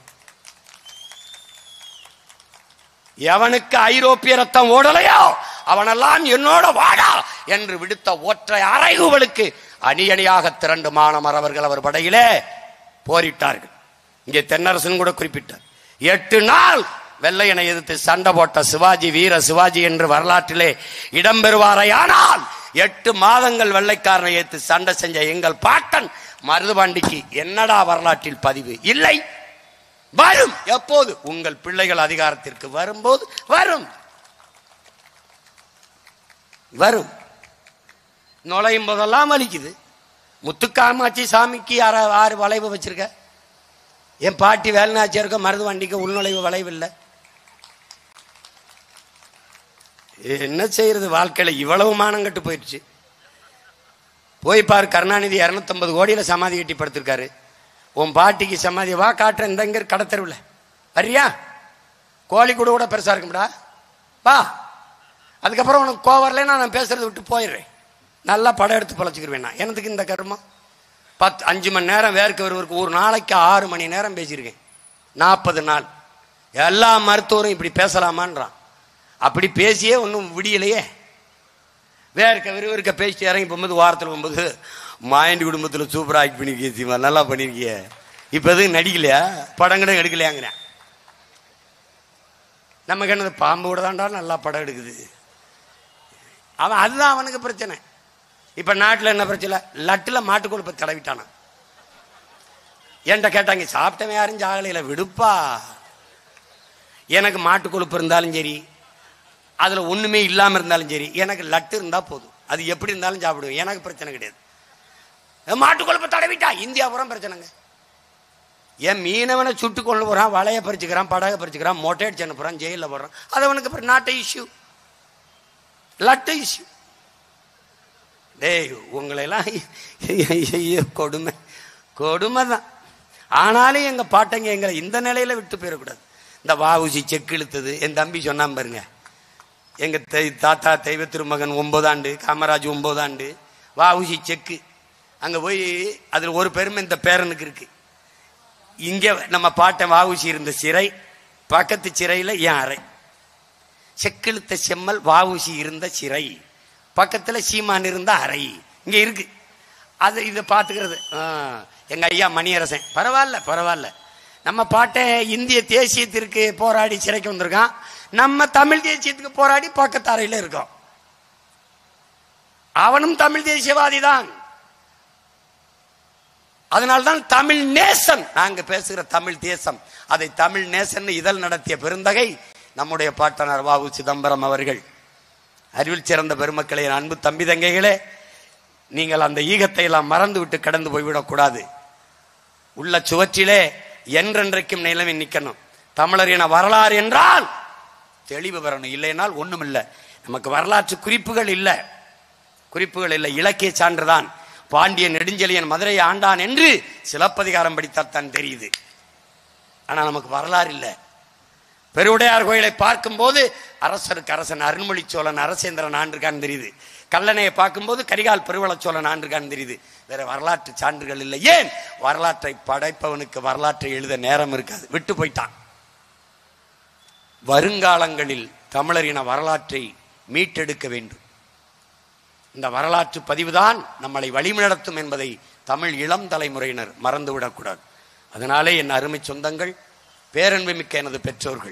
எவனுக்கு ஐரோப்பிய ரத்தம் ஓடலையோ அவனெல்லாம் என்னோட வாடா என்று விடுத்த ஒற்றை அறைகுவலுக்கு அணி அணியாக திரண்டு மாணவர்கள் அவர் படையிலே போரிட்டார்கள் இங்கே தென்னரசன் கூட குறிப்பிட்டார் எட்டு நாள் வெள்ளையனை எதிர்த்து சண்டை போட்ட சிவாஜி வீர சிவாஜி என்று வரலாற்றிலே இடம்பெறுவாரையானால் எட்டு மாதங்கள் வெள்ளைக்காரனை ஏத்து சண்டை செஞ்ச எங்கள் பாட்டன் மருதுபாண்டிக்கு என்னடா வரலாற்றில் பதிவு இல்லை வரும் எப்போது உங்கள் பிள்ளைகள் அதிகாரத்திற்கு வரும்போது வரும் வரும் நுழையும் போதெல்லாம் வலிக்குது முத்துக்காமாச்சி சாமிக்கு ஆறு ஆறு வளைவு வச்சிருக்க என் பாட்டி வேலுநாச்சியருக்க மருது வண்டிக்கு உள்நுழைவு வளைவு இல்லை என்ன செய்யறது வாழ்க்கையில இவ்வளவு மானம் கட்டு போயிடுச்சு போய் பாரு கருணாநிதி இருநூத்தம்பது கோடியில சமாதி கட்டி படுத்திருக்காரு உன் பாட்டிக்கு சமாதி வா காட்டுறேன் இந்த இங்க கடத்தருவில் வரியா கோழி கூட கூட பெருசா இருக்கும்டா வா அதுக்கப்புறம் உனக்கு கோவரில் நான் பேசுறதை விட்டு போயிடுறேன் நல்லா படம் எடுத்து பழச்சிக்கிருவேன் நான் எனக்கு இந்த கருமம் பத்து அஞ்சு மணி நேரம் வேர்க்க வருவருக்கு ஒரு நாளைக்கு ஆறு மணி நேரம் பேசியிருக்கேன் நாற்பது நாள் எல்லா மருத்துவரும் இப்படி பேசலாமான்றான் அப்படி பேசியே ஒன்றும் விடியலையே வேர்க்க விறுவிறுக்க பேசிட்டு இறங்கி போகும்போது வாரத்தில் போகும்போது மாயண்டி குடும்பத்தில் சூப்பராக ஆக்ட் பண்ணிருக்கிய சீமா நல்லா பண்ணிருக்கிய இப்போ எதுவும் நடிக்கலையா படம் கூட எடுக்கலையாங்கிறேன் நமக்கு என்னது பாம்பு கூட தான்டா நல்லா படம் எடுக்குது அவன் அதுதான் அவனுக்கு பிரச்சனை இப்ப நாட்டில் என்ன பிரச்சனை லட்டுல மாட்டுக்கொழுப்பை தடவிட்டானா என்கிட்ட கேட்டாங்க சாப்பிட்டவன் யாரும் சாகலையில விடுப்பா எனக்கு மாட்டு கொழுப்பு இருந்தாலும் சரி அதுல ஒண்ணுமே இல்லாம இருந்தாலும் சரி எனக்கு லட்டு இருந்தா போதும் அது எப்படி இருந்தாலும் சாப்பிடுவேன் எனக்கு பிரச்சனை கிடையாது மாட்டு கொழுப்பை தடவிட்டா இந்தியா புறம் பிரச்சனைங்க என் மீனவனை சுட்டு கொண்டு போறான் வலைய பறிச்சுக்கிறான் படகை பறிச்சுக்கிறான் மொட்டை அடிச்சு அனுப்புறான் ஜெயிலில் போடுறான் அது அவனுக்கு அப்புறம் நாட்டு இஷ்யூ லட்டு இஷ்யூ டேய் உங்களையெல்லாம் ஐயோ கொடுமை கொடுமை தான் ஆனாலும் எங்க பாட்டங்க எங்களை இந்த நிலையில விட்டு போயிடக்கூடாது இந்த வாவுசி செக்கு இழுத்தது என் தம்பி சொன்னான் பாருங்க எங்க தெய்- தாத்தா தெய்வ திருமகன் ஒன்பதாண்டு காமராஜ் ஒன்பதாண்டு வாவுசி செக்கு அங்க போய் அதுல ஒரு பெருமை இந்த பேரனுக்கு இருக்கு இங்க நம்ம பாட்டன் வாவுசி இருந்த சிறை பக்கத்து சிறையில என் அறை செக்கிழுத்த செம்மல் வாவுசி இருந்த சிறை பக்கத்துல சீமான் இருந்த அறை இங்க இருக்கு அது இதை பார்த்துக்கிறது ஆ, எங்க ஐயா மணியரசன் பரவாயில்ல பரவாயில்ல நம்ம பாட்டை இந்திய தேசியத்திற்கு போராடி சிறைக்கு வந்திருக்கான் நம்ம தமிழ் தேசியத்துக்கு போராடி பக்கத்து அறையில இருக்கோம் அவனும் தமிழ் தேசியவாதி தான் அதனால்தான் தமிழ் நேசன் நாங்க பேசுகிற தமிழ் தேசம் அதை தமிழ் நேசன் இதழ் நடத்திய பெருந்தகை நம்முடைய பாட்டனார் வாவு சிதம்பரம் அவர்கள் அறிவில் சிறந்த பெருமக்களே என் அன்பு தம்பி தங்கைகளே நீங்கள் அந்த ஈகத்தை எல்லாம் மறந்து விட்டு கடந்து போய்விடக்கூடாது உள்ள சுவற்றிலே என்றென்றைக்கும் நிலவி நிக்கணும் தமிழர் என வரலாறு என்றால் தெளிவு வரணும் இல்லைனால் ஒண்ணும் இல்லை நமக்கு வரலாற்று குறிப்புகள் இல்லை குறிப்புகள் இல்லை இலக்கிய சான்றுதான் பாண்டியன் நெடுஞ்செழியன் மதுரையை ஆண்டான் என்று சிலப்பதிகாரம் படித்தால்தான் தெரியுது ஆனா நமக்கு வரலாறு இல்லை பெருவுடையார் கோயிலை பார்க்கும்போது அரசருக்கு அரசன் அருண்மொழி சோழன் அரசேந்திரன் ஆண்டிருக்கான்னு தெரியுது கல்லணையை பார்க்கும்போது கரிகால் பெருவள சோழன் ஆண்டிருக்கான்னு தெரியுது வேற வரலாற்று சான்றுகள் இல்லை ஏன் வரலாற்றை படைப்பவனுக்கு வரலாற்றை எழுத நேரம் இருக்காது விட்டு போயிட்டான் வருங்காலங்களில் தமிழரின வரலாற்றை மீட்டெடுக்க வேண்டும் இந்த வரலாற்று பதிவுதான் நம்மளை வழிநடத்தும் என்பதை தமிழ் இளம் தலைமுறையினர் மறந்துவிடக்கூடாது அதனாலே என் அருமை சொந்தங்கள் பேரன்பு மிக்க எனது பெற்றோர்கள்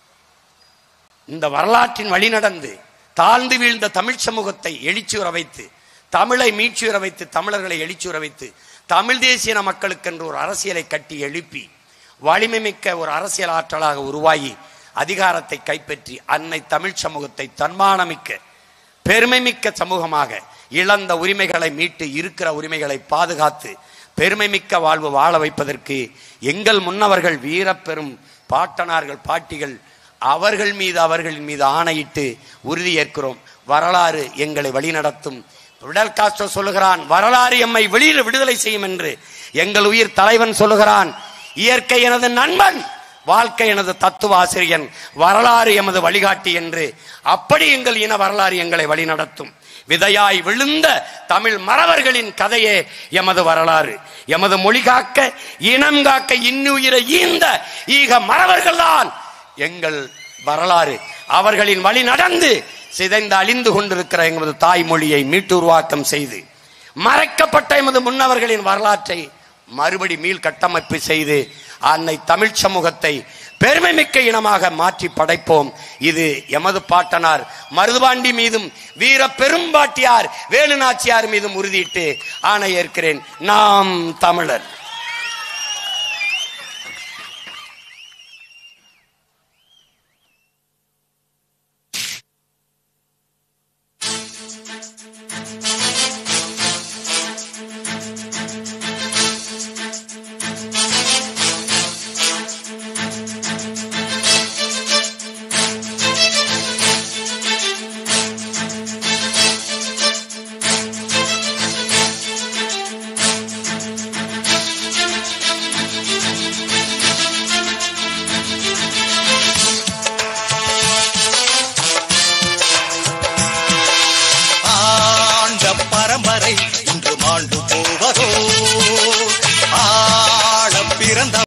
இந்த வரலாற்றின் வழி நடந்து தாழ்ந்து வீழ்ந்த தமிழ் சமூகத்தை எழுச்சியுற வைத்து தமிழை மீட்சியுற வைத்து தமிழர்களை எழுச்சியுற வைத்து தமிழ் தேசிய மக்களுக்கென்று ஒரு அரசியலை கட்டி எழுப்பி வலிமை மிக்க ஒரு அரசியல் ஆற்றலாக உருவாகி அதிகாரத்தை கைப்பற்றி அன்னை தமிழ் சமூகத்தை தன்மானமிக்க பெருமைமிக்க சமூகமாக இழந்த உரிமைகளை மீட்டு இருக்கிற உரிமைகளை பாதுகாத்து பெருமைமிக்க வாழ்வு வாழ வைப்பதற்கு எங்கள் முன்னவர்கள் வீரப்பெரும் பாட்டனார்கள் பாட்டிகள் அவர்கள் மீது அவர்களின் மீது ஆணையிட்டு உறுதி ஏற்கிறோம் வரலாறு எங்களை வழிநடத்தும் விடல் காஸ்ட்ரோ சொல்லுகிறான் வரலாறு எம்மை வெளியில் விடுதலை செய்யும் என்று எங்கள் உயிர் தலைவன் சொல்லுகிறான் இயற்கை எனது நண்பன் வாழ்க்கை எனது தத்துவ ஆசிரியன் வரலாறு எமது வழிகாட்டி என்று அப்படி எங்கள் இன வரலாறு எங்களை வழிநடத்தும் விதையாய் விழுந்த தமிழ் மறவர்களின் கதையே எமது வரலாறு எமது மொழி காக்க இனம் காக்க இன்னுயிரை ஈந்த ஈக மறவர்கள்தான் எங்கள் வரலாறு அவர்களின் வழி நடந்து சிதைந்து அழிந்து கொண்டிருக்கிற எமது தாய்மொழியை மீட்டு உருவாக்கம் செய்து மறைக்கப்பட்ட எமது முன்னவர்களின் வரலாற்றை மறுபடி மீள் கட்டமைப்பு செய்து அன்னை தமிழ் சமூகத்தை பெருமைமிக்க இனமாக மாற்றி படைப்போம் இது எமது பாட்டனார் மருதுபாண்டி மீதும் வீர பெரும்பாட்டியார் வேலுநாச்சியார் மீதும் உறுதியிட்டு ஆணை ஏற்கிறேன் நாம் தமிழர்